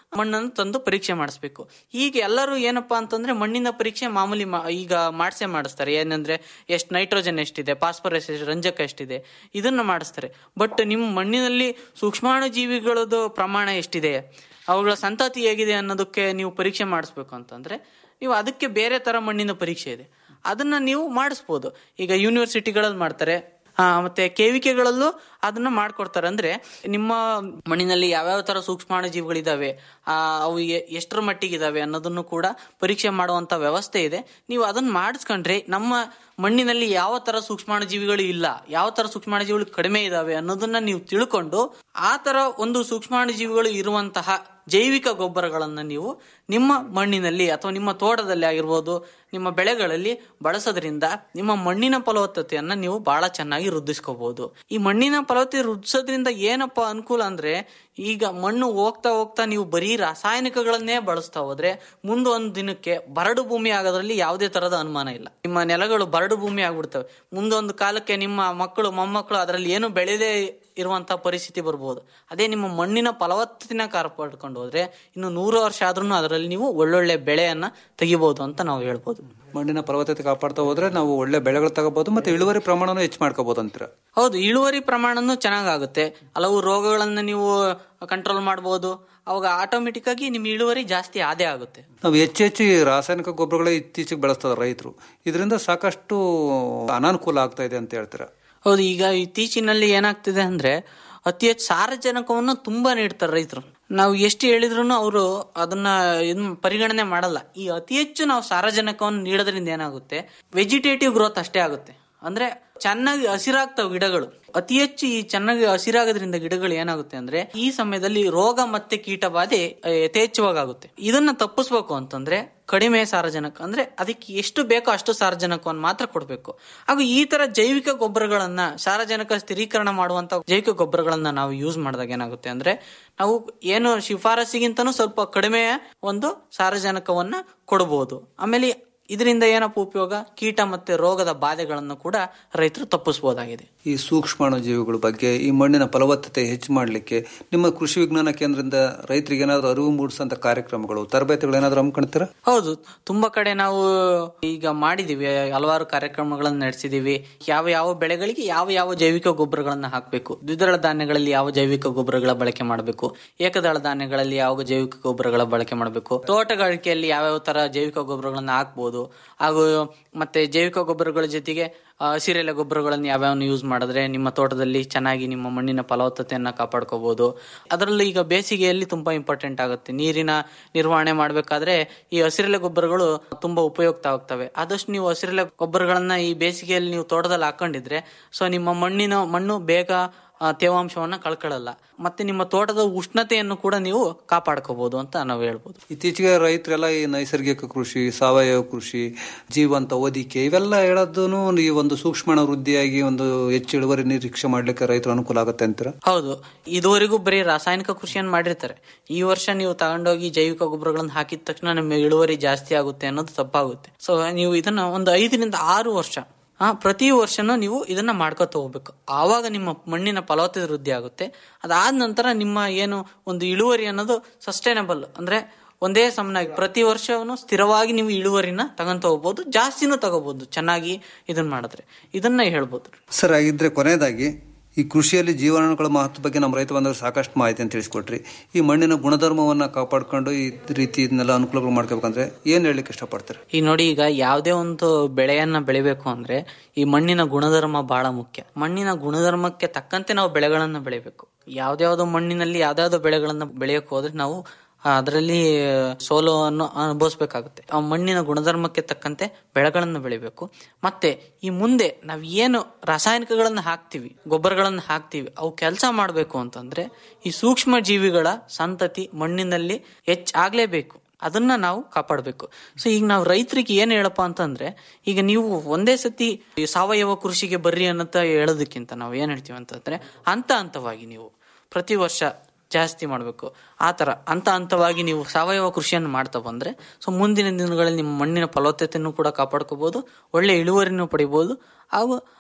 S9: ಮಣ್ಣನ್ನು ತಂದು ಪರೀಕ್ಷೆ ಮಾಡಿಸ್ಬೇಕು ಈಗ ಎಲ್ಲರೂ ಏನಪ್ಪಾ ಅಂತಂದ್ರೆ ಮಣ್ಣಿನ ಪರೀಕ್ಷೆ ಮಾಮೂಲಿ ಮಾ- ಈಗ ಮಾಡ್ಸೇ ಮಾಡಿಸ್ತಾರೆ ಏನಂದ್ರೆ ಎಷ್ಟು ನೈಟ್ರೋಜನ್ ಎಷ್ಟಿದೆ ಫಾಸ್ಫರಸ್ ಎಷ್ಟು ರಂಜಕ ಎಷ್ಟಿದೆ ಇದನ್ನ ಮಾಡಿಸ್ತಾರೆ ಬಟ್ ನಿಮ್ಮ ಮಣ್ಣಿನಲ್ಲಿ ಸೂಕ್ಷ್ಮಾಣು ಜೀವಿಗಳದ್ದು ಪ್ರಮಾಣ ಎಷ್ಟಿದೆ ಅವುಗಳ ಸಂತತಿ ಹೇಗಿದೆ ಅನ್ನೋದಕ್ಕೆ ನೀವು ಪರೀಕ್ಷೆ ಮಾಡಿಸ್ಬೇಕು ಅಂತಂದ್ರೆ ನೀವು ಅದಕ್ಕೆ ಬೇರೆ ತರ ಮಣ್ಣಿನ ಪರೀಕ್ಷೆ ಇದೆ ಅದನ್ನ ನೀವು ಮಾಡಿಸ್ಬೋದು ಈಗ ಯೂನಿವರ್ಸಿಟಿಗಳಲ್ಲಿ ಮಾಡ್ತಾರೆ ಆ, ಮತ್ತೆ ಕೇವಿಕೆಗಳಲ್ಲೂ ಅದನ್ನ ಮಾಡ್ಕೊಡ್ತಾರೆ ಅಂದ್ರೆ ನಿಮ್ಮ ಮಣ್ಣಿನಲ್ಲಿ ಯಾವ್ಯಾವ ತರ ಸೂಕ್ಷ್ಮಾಣು ಜೀವಿಗಳಿದಾವೆ ಆ, ಅವು ಎ- ಎಷ್ಟರ ಮಟ್ಟಿಗಿದಾವೆ ಅನ್ನೋದನ್ನು ಕೂಡ ಪರೀಕ್ಷೆ ಮಾಡುವಂತ ವ್ಯವಸ್ಥೆ ಇದೆ ನೀವು ಅದನ್ನ ಮಾಡಿಸ್ಕೊಂಡ್ರೆ ನಮ್ಮ ಮಣ್ಣಿನಲ್ಲಿ ಯಾವ ತರ ಸೂಕ್ಷ್ಮಾಣು ಜೀವಿಗಳು ಇಲ್ಲ ಯಾವ ತರ ಸೂಕ್ಷ್ಮಾಣು ಜೀವಿಗಳು ಕಡಿಮೆ ಇದಾವೆ ಅನ್ನೋದನ್ನ ನೀವು ತಿಳ್ಕೊಂಡು ಆ ತರ ಒಂದು ಸೂಕ್ಷ್ಮಾಣು ಜೀವಿಗಳು ಇರುವಂತಹ ಜೈವಿಕ ಗೊಬ್ಬರಗಳನ್ನ ನೀವು ನಿಮ್ಮ ಮಣ್ಣಿನಲ್ಲಿ ಅಥವಾ ನಿಮ್ಮ ತೋಟದಲ್ಲಿ ಆಗಿರ್ಬೋದು ನಿಮ್ಮ ಬೆಳೆಗಳಲ್ಲಿ ಬಳಸೋದ್ರಿಂದ ನಿಮ್ಮ ಮಣ್ಣಿನ ಫಲವತ್ತತೆಯನ್ನ ನೀವು ಬಹಳ ಚೆನ್ನಾಗಿ ವೃದ್ಧಿಸ್ಕೋಬಹುದು ಈ ಮಣ್ಣಿನ ಫಲವತ್ತತೆ ವೃದ್ಧಿಸೋದ್ರಿಂದ ಏನಪ್ಪಾ ಅನುಕೂಲ ಅಂದ್ರೆ ಈಗ ಮಣ್ಣು ಹೋಗ್ತಾ ಹೋಗ್ತಾ ನೀವು ಬರೀ ರಾಸಾಯನಿಕಗಳನ್ನೇ ಬಳಸ್ತಾ ಹೋದ್ರೆ ಮುಂದೆ ಒಂದು ದಿನಕ್ಕೆ ಬರಡು ಭೂಮಿ ಆಗೋದ್ರಲ್ಲಿ ಯಾವುದೇ ತರದ ಅನುಮಾನ ಇಲ್ಲ ನಿಮ್ಮ ನೆಲಗಳು ಬರಡು ಭೂಮಿ ಆಗ್ಬಿಡ್ತವೆ ಮುಂದೊಂದು ಕಾಲಕ್ಕೆ ನಿಮ್ಮ ಮಕ್ಕಳು ಮೊಮ್ಮಕ್ಕಳು ಅದರಲ್ಲಿ ಏನು ಬೆಳೆದೇ ಇರುವಂತಹ ಪರಿಸ್ಥಿತಿ ಬರ್ಬೋದು ಅದೇ ನಿಮ್ಮ ಮಣ್ಣಿನ ಫಲವತ್ತತೆನ ಕಾಪಾಡ್ಕೊಂಡು ಹೋದ್ರೆ ಇನ್ನು ನೂರು ವರ್ಷ ಆದ್ರೂ ಅದರಲ್ಲಿ ನೀವು ಒಳ್ಳೊಳ್ಳೆ ಬೆಳೆಯನ್ನ ತೆಗಿಬಹುದು ಅಂತ ನಾವು ಹೇಳ್ಬೋದು
S8: ಮಣ್ಣಿನ ಫಲವತ್ತತೆ ಕಾಪಾಡ್ತಾ ಹೋದ್ರೆ ನಾವು ಒಳ್ಳೆ ಬೆಳೆಗಳು ತಗೋಬಹುದು ಮತ್ತೆ ಇಳುವರಿ ಪ್ರಮಾಣನೂ ಹೆಚ್ಚು ಮಾಡ್ಕೋಬಹುದು ಅಂತೀರ
S9: ಹೌದು ಇಳುವರಿ ಪ್ರಮಾಣನೂ ಚೆನ್ನಾಗಾಗುತ್ತೆ ಹಲವು ರೋಗಗಳನ್ನ ನೀವು ಕಂಟ್ರೋಲ್ ಮಾಡಬಹುದು ಅವಾಗ ಆಟೋಮೆಟಿಕ್ ಆಗಿ ನಿಮ್ ಇಳುವರಿ ಜಾಸ್ತಿ ಆದೇ ಆಗುತ್ತೆ
S8: ನಾವು ಹೆಚ್ಚು ಹೆಚ್ಚು ಈ ರಾಸಾಯನಿಕ ಗೊಬ್ಬರಗಳೇ ಇತ್ತೀಚೆಗೆ ಬಳಸ್ತಾರೆ ರೈತರು ಇದರಿಂದ ಸಾಕಷ್ಟು ಅನಾನುಕೂಲ ಆಗ್ತಾ ಇದೆ ಅಂತ ಹೇಳ್ತೀರಾ
S9: ಹೌದು ಈಗ ಇತ್ತೀಚಿನಲ್ಲಿ ಏನಾಗ್ತಿದೆ ಅಂದ್ರೆ ಅತಿ ಹೆಚ್ಚು ಸಾರಜನಕವನ್ನು ತುಂಬಾ ನೀಡ್ತಾರೆ ರೈತರು ನಾವು ಎಷ್ಟು ಹೇಳಿದ್ರು ಅವರು ಅದನ್ನ ಇದ್ ಪರಿಗಣನೆ ಮಾಡಲ್ಲ ಈ ಅತಿ ಹೆಚ್ಚು ನಾವು ಸಾರಜನಕವನ್ನು ನೀಡೋದ್ರಿಂದ ಏನಾಗುತ್ತೆ ವೆಜಿಟೇಟಿವ್ ಗ್ರೋತ್ ಅಷ್ಟೇ ಆಗುತ್ತೆ ಅಂದ್ರೆ ಚೆನ್ನಾಗಿ ಹಸಿರಾಗ್ತಾವ ಗಿಡಗಳು ಅತಿ ಹೆಚ್ಚು ಈ ಚೆನ್ನಾಗಿ ಹಸಿರಾಗೋದ್ರಿಂದ ಗಿಡಗಳು ಏನಾಗುತ್ತೆ ಅಂದ್ರೆ ಈ ಸಮಯದಲ್ಲಿ ರೋಗ ಮತ್ತೆ ಕೀಟ ಬಾಧೆ ಆ, ಯಥೇಚ್ಛವಾಗುತ್ತೆ ಇದನ್ನ ತಪ್ಪಿಸ್ಬೇಕು ಅಂತಂದ್ರೆ ಕಡಿಮೆ ಸಾರಜನಕ ಅಂದ್ರೆ ಅದಕ್ಕೆ ಎಷ್ಟು ಬೇಕೋ ಅಷ್ಟು ಸಾರಜನಕವನ್ನು ಮಾತ್ರ ಕೊಡಬೇಕು ಹಾಗೂ ಈ ತರ ಜೈವಿಕ ಗೊಬ್ಬರಗಳನ್ನ ಸಾರಜನಕ ಸ್ಥಿರೀಕರಣ ಮಾಡುವಂತ ಜೈವಿಕ ಗೊಬ್ಬರಗಳನ್ನ ನಾವು ಯೂಸ್ ಮಾಡಿದಾಗ ಏನಾಗುತ್ತೆ ಅಂದ್ರೆ ನಾವು ಏನು ಶಿಫಾರಸಿಗಿಂತನೂ ಸ್ವಲ್ಪ ಕಡಿಮೆ ಒಂದು ಸಾರಜನಕವನ್ನ ಕೊಡಬಹುದು ಆಮೇಲೆ ಇದರಿಂದ ಏನಪ್ಪ ಉಪಯೋಗ ಕೀಟ ಮತ್ತೆ ರೋಗದ ಬಾಧೆಗಳನ್ನು ಕೂಡ ರೈತರು ತಪ್ಪಿಸಬಹುದಾಗಿದೆ
S8: ಈ ಸೂಕ್ಷ್ಮಾಣು ಜೀವಿಗಳ ಬಗ್ಗೆ ಈ ಮಣ್ಣಿನ ಫಲವತ್ತತೆ ಹೆಚ್ಚು ಮಾಡಲಿಕ್ಕೆ ನಿಮ್ಮ ಕೃಷಿ ವಿಜ್ಞಾನ ಕೇಂದ್ರದಿಂದ ರೈತರಿಗೆ ಏನಾದರೂ ಅರಿವು ಮೂಡಿಸಂತ ಕಾರ್ಯಕ್ರಮಗಳು ತರಬೇತಿಗಳು ಏನಾದರೂ ಹಮ್ಮಿಕೊಳ್ತೀರಾ
S9: ಹೌದು ತುಂಬಾ ಕಡೆ ನಾವು ಈಗ ಮಾಡಿದೀವಿ ಹಲವಾರು ಕಾರ್ಯಕ್ರಮಗಳನ್ನು ನಡೆಸಿದೀವಿ ಯಾವ ಯಾವ ಬೆಳೆಗಳಿಗೆ ಯಾವ ಯಾವ ಜೈವಿಕ ಗೊಬ್ಬರಗಳನ್ನ ಹಾಕಬೇಕು ದ್ವಿದಳ ಧಾನ್ಯಗಳಲ್ಲಿ ಯಾವ ಜೈವಿಕ ಗೊಬ್ಬರಗಳ ಬಳಕೆ ಮಾಡಬೇಕು ಏಕದಳ ಧಾನ್ಯಗಳಲ್ಲಿ ಯಾವ ಜೈವಿಕ ಗೊಬ್ಬರಗಳ ಬಳಕೆ ಮಾಡಬೇಕು ತೋಟಗಾರಿಕೆಯಲ್ಲಿ ಯಾವ್ಯಾವ ತರ ಜೈವಿಕ ಗೊಬ್ಬರಗಳನ್ನ ಹಾಕ್ಬೋದು ಹಾಗೂ ಮತ್ತೆ ಜೈವಿಕ ಗೊಬ್ಬರಗಳ ಜೊತೆಗೆ ಆ, ಹಸಿರೆಲೆ ಗೊಬ್ಬರಗಳನ್ನು ಯಾವ್ಯಾವ ಯೂಸ್ ಮಾಡಿದ್ರೆ ನಿಮ್ಮ ತೋಟದಲ್ಲಿ ಚೆನ್ನಾಗಿ ನಿಮ್ಮ ಮಣ್ಣಿನ ಫಲವತ್ತತೆಯನ್ನ ಕಾಪಾಡ್ಕೋಬಹುದು ಅದರಲ್ಲೂ ಈಗ ಬೇಸಿಗೆಯಲ್ಲಿ ತುಂಬಾ ಇಂಪಾರ್ಟೆಂಟ್ ಆಗುತ್ತೆ ನೀರಿನ ನಿರ್ವಹಣೆ ಮಾಡಬೇಕಾದ್ರೆ ಈ ಹಸಿರೆಲೆ ಗೊಬ್ಬರಗಳು ತುಂಬಾ ಉಪಯುಕ್ತ ಆಗ್ತವೆ ಆದಷ್ಟು ನೀವು ಹಸಿರೆಲೆ ಗೊಬ್ಬರಗಳನ್ನ ಈ ಬೇಸಿಗೆಯಲ್ಲಿ ನೀವು ತೋಟದಲ್ಲಿ ಹಾಕೊಂಡಿದ್ರೆ ಸೊ ನಿಮ್ಮ ಮಣ್ಣಿನ ಮಣ್ಣು ಬೇಗ ಆ, ತೇವಾಂಶವನ್ನ ಕಳ್ಕೊಳ್ಳಲ್ಲ ಮತ್ತೆ ನಿಮ್ಮ ತೋಟದ ಉಷ್ಣತೆಯನ್ನು ಕೂಡ ನೀವು ಕಾಪಾಡ್ಕೋಬಹುದು ಅಂತ ನಾವು ಹೇಳ್ಬೋದು
S8: ಇತ್ತೀಚೆಗೆ ರೈತರೆಲ್ಲ ಈ ನೈಸರ್ಗಿಕ ಕೃಷಿ ಸಾವಯವ ಕೃಷಿ ಜೀವಂತ ಓದಿಕೆ ಇವೆಲ್ಲ ಹೇಳೋದು ಈ ಒಂದು ಸೂಕ್ಷ್ಮಣ ವೃದ್ಧಿಯಾಗಿ ಒಂದು ಹೆಚ್ಚು ಇಳುವರಿ ನಿರೀಕ್ಷೆ ಮಾಡ್ಲಿಕ್ಕೆ ರೈತರು ಅನುಕೂಲ ಆಗುತ್ತೆ ಅಂತೀರಾ
S9: ಹೌದು ಇದುವರೆಗೂ ಬರೀ ರಾಸಾಯನಿಕ ಕೃಷಿಯನ್ನು ಮಾಡಿರ್ತಾರೆ ಈ ವರ್ಷ ನೀವು ತಗೊಂಡೋಗಿ ಜೈವಿಕ ಗೊಬ್ಬರಗಳನ್ನು ಹಾಕಿದ ತಕ್ಷಣ ನಿಮ್ಮ ಇಳುವರಿ ಜಾಸ್ತಿ ಆಗುತ್ತೆ ಅನ್ನೋದು ತಪ್ಪಾಗುತ್ತೆ ಸೊ ನೀವು ಇದನ್ನ ಒಂದು ಐದರಿಂದ ಆರು ವರ್ಷ ಆ ಪ್ರತಿ ವರ್ಷನೂ ನೀವು ಇದನ್ನ ಮಾಡ್ಕೊತ ಹೋಗ್ಬೇಕು ಆವಾಗ ನಿಮ್ಮ ಮಣ್ಣಿನ ಫಲವತ್ತತೆ ವೃದ್ಧಿ ಆಗುತ್ತೆ ಅದಾದ ನಂತರ ನಿಮ್ಮ ಏನು ಒಂದು ಇಳುವರಿ ಅನ್ನೋದು ಸಸ್ಟೈನಬಲ್ ಅಂದ್ರೆ ಒಂದೇ ಸಮನಾಗಿ ಪ್ರತಿ ವರ್ಷವೂ ಸ್ಥಿರವಾಗಿ ನೀವು ಇಳುವರಿನ ತಗೊಂತ ಹೋಗ್ಬೋದು ಜಾಸ್ತಿನೂ ತಗೋಬಹುದು ಚೆನ್ನಾಗಿ ಇದನ್ನ ಮಾಡಿದ್ರೆ ಇದನ್ನ ಹೇಳ್ಬೋದು
S8: ಸರ್ ಹಾಗಿದ್ರೆ ಕೊನೆಯದಾಗಿ ಈ ಕೃಷಿಯಲ್ಲಿ ಜೀವಾಣುಗಳ ಮಹತ್ವ ಬಗ್ಗೆ ನಮ್ಮ ರೈತ ಬಂದವರು ಸಾಕಷ್ಟು ಮಾಹಿತಿಯನ್ನು ತಿಳಿಸ್ಕೊಟ್ರಿ ಈ ಮಣ್ಣಿನ ಗುಣಧರ್ಮವನ್ನ ಕಾಪಾಡ್ಕೊಂಡು ಈ ರೀತಿ ಇದನ್ನೆಲ್ಲ ಅನುಕೂಲಗಳು ಮಾಡ್ಕೋಬೇಕಂದ್ರೆ ಏನ್ ಹೇಳಲಿಕ್ಕೆ ಇಷ್ಟಪಡ್ತೀರಿ
S9: ಈಗ ನೋಡಿ ಈಗ ಯಾವುದೇ ಒಂದು ಬೆಳೆಯನ್ನ ಬೆಳಿಬೇಕು ಅಂದ್ರೆ ಈ ಮಣ್ಣಿನ ಗುಣಧರ್ಮ ಬಹಳ ಮುಖ್ಯ ಮಣ್ಣಿನ ಗುಣಧರ್ಮಕ್ಕೆ ತಕ್ಕಂತೆ ನಾವು ಬೆಳೆಗಳನ್ನ ಬೆಳಿಬೇಕು ಯಾವ್ದ್ಯಾವ್ದೋ ಮಣ್ಣಿನಲ್ಲಿ ಯಾವ್ದಾವ್ದೋ ಬೆಳೆಗಳನ್ನ ಬೆಳೆಯಕ್ಕೆ ಹೋದ್ರೆ ನಾವು ಅದರಲ್ಲಿ ಸೋಲವನ್ನು ಅನುಭವಿಸ್ಬೇಕಾಗುತ್ತೆ ಆ ಮಣ್ಣಿನ ಗುಣಧರ್ಮಕ್ಕೆ ತಕ್ಕಂತೆ ಬೆಳೆಗಳನ್ನು ಬೆಳಿಬೇಕು ಮತ್ತೆ ಈ ಮುಂದೆ ನಾವು ಏನು ರಾಸಾಯನಿಕಗಳನ್ನ ಹಾಕ್ತಿವಿ ಗೊಬ್ಬರಗಳನ್ನ ಹಾಕ್ತಿವಿ ಅವು ಕೆಲಸ ಮಾಡಬೇಕು ಅಂತಂದ್ರೆ ಈ ಸೂಕ್ಷ್ಮ ಜೀವಿಗಳ ಸಂತತಿ ಮಣ್ಣಿನಲ್ಲಿ ಹೆಚ್ಚಾಗ್ಲೇಬೇಕು ಅದನ್ನ ನಾವು ಕಾಪಾಡಬೇಕು ಸೊ ಈಗ ನಾವು ರೈತರಿಗೆ ಏನ್ ಹೇಳಪ್ಪ ಅಂತಂದ್ರೆ ಈಗ ನೀವು ಒಂದೇ ಸತಿ ಈ ಸಾವಯವ ಕೃಷಿಗೆ ಬರ್ರಿ ಅನ್ನತ್ತ ಹೇಳೋದಕ್ಕಿಂತ ನಾವು ಏನ್ ಹೇಳ್ತೀವಿ ಅಂತಂದ್ರೆ ಹಂತ ಹಂತವಾಗಿ ನೀವು ಪ್ರತಿ ವರ್ಷ ಜಾಸ್ತಿ ಮಾಡಬೇಕು ಆ ಥರ ಹಂತ ಹಂತವಾಗಿ ನೀವು ಸಾವಯವ ಕೃಷಿಯನ್ನು ಮಾಡ್ತಾ ಬಂದ್ರೆ ಸೊ ಮುಂದಿನ ದಿನಗಳಲ್ಲಿ ನಿಮ್ಮ ಮಣ್ಣಿನ ಫಲವತ್ತತೆಯನ್ನು ಕೂಡ ಕಾಪಾಡ್ಕೋಬಹುದು ಒಳ್ಳೆ ಇಳುವರಿನೂ ಪಡಿಬಹುದು ಹಾಗೂ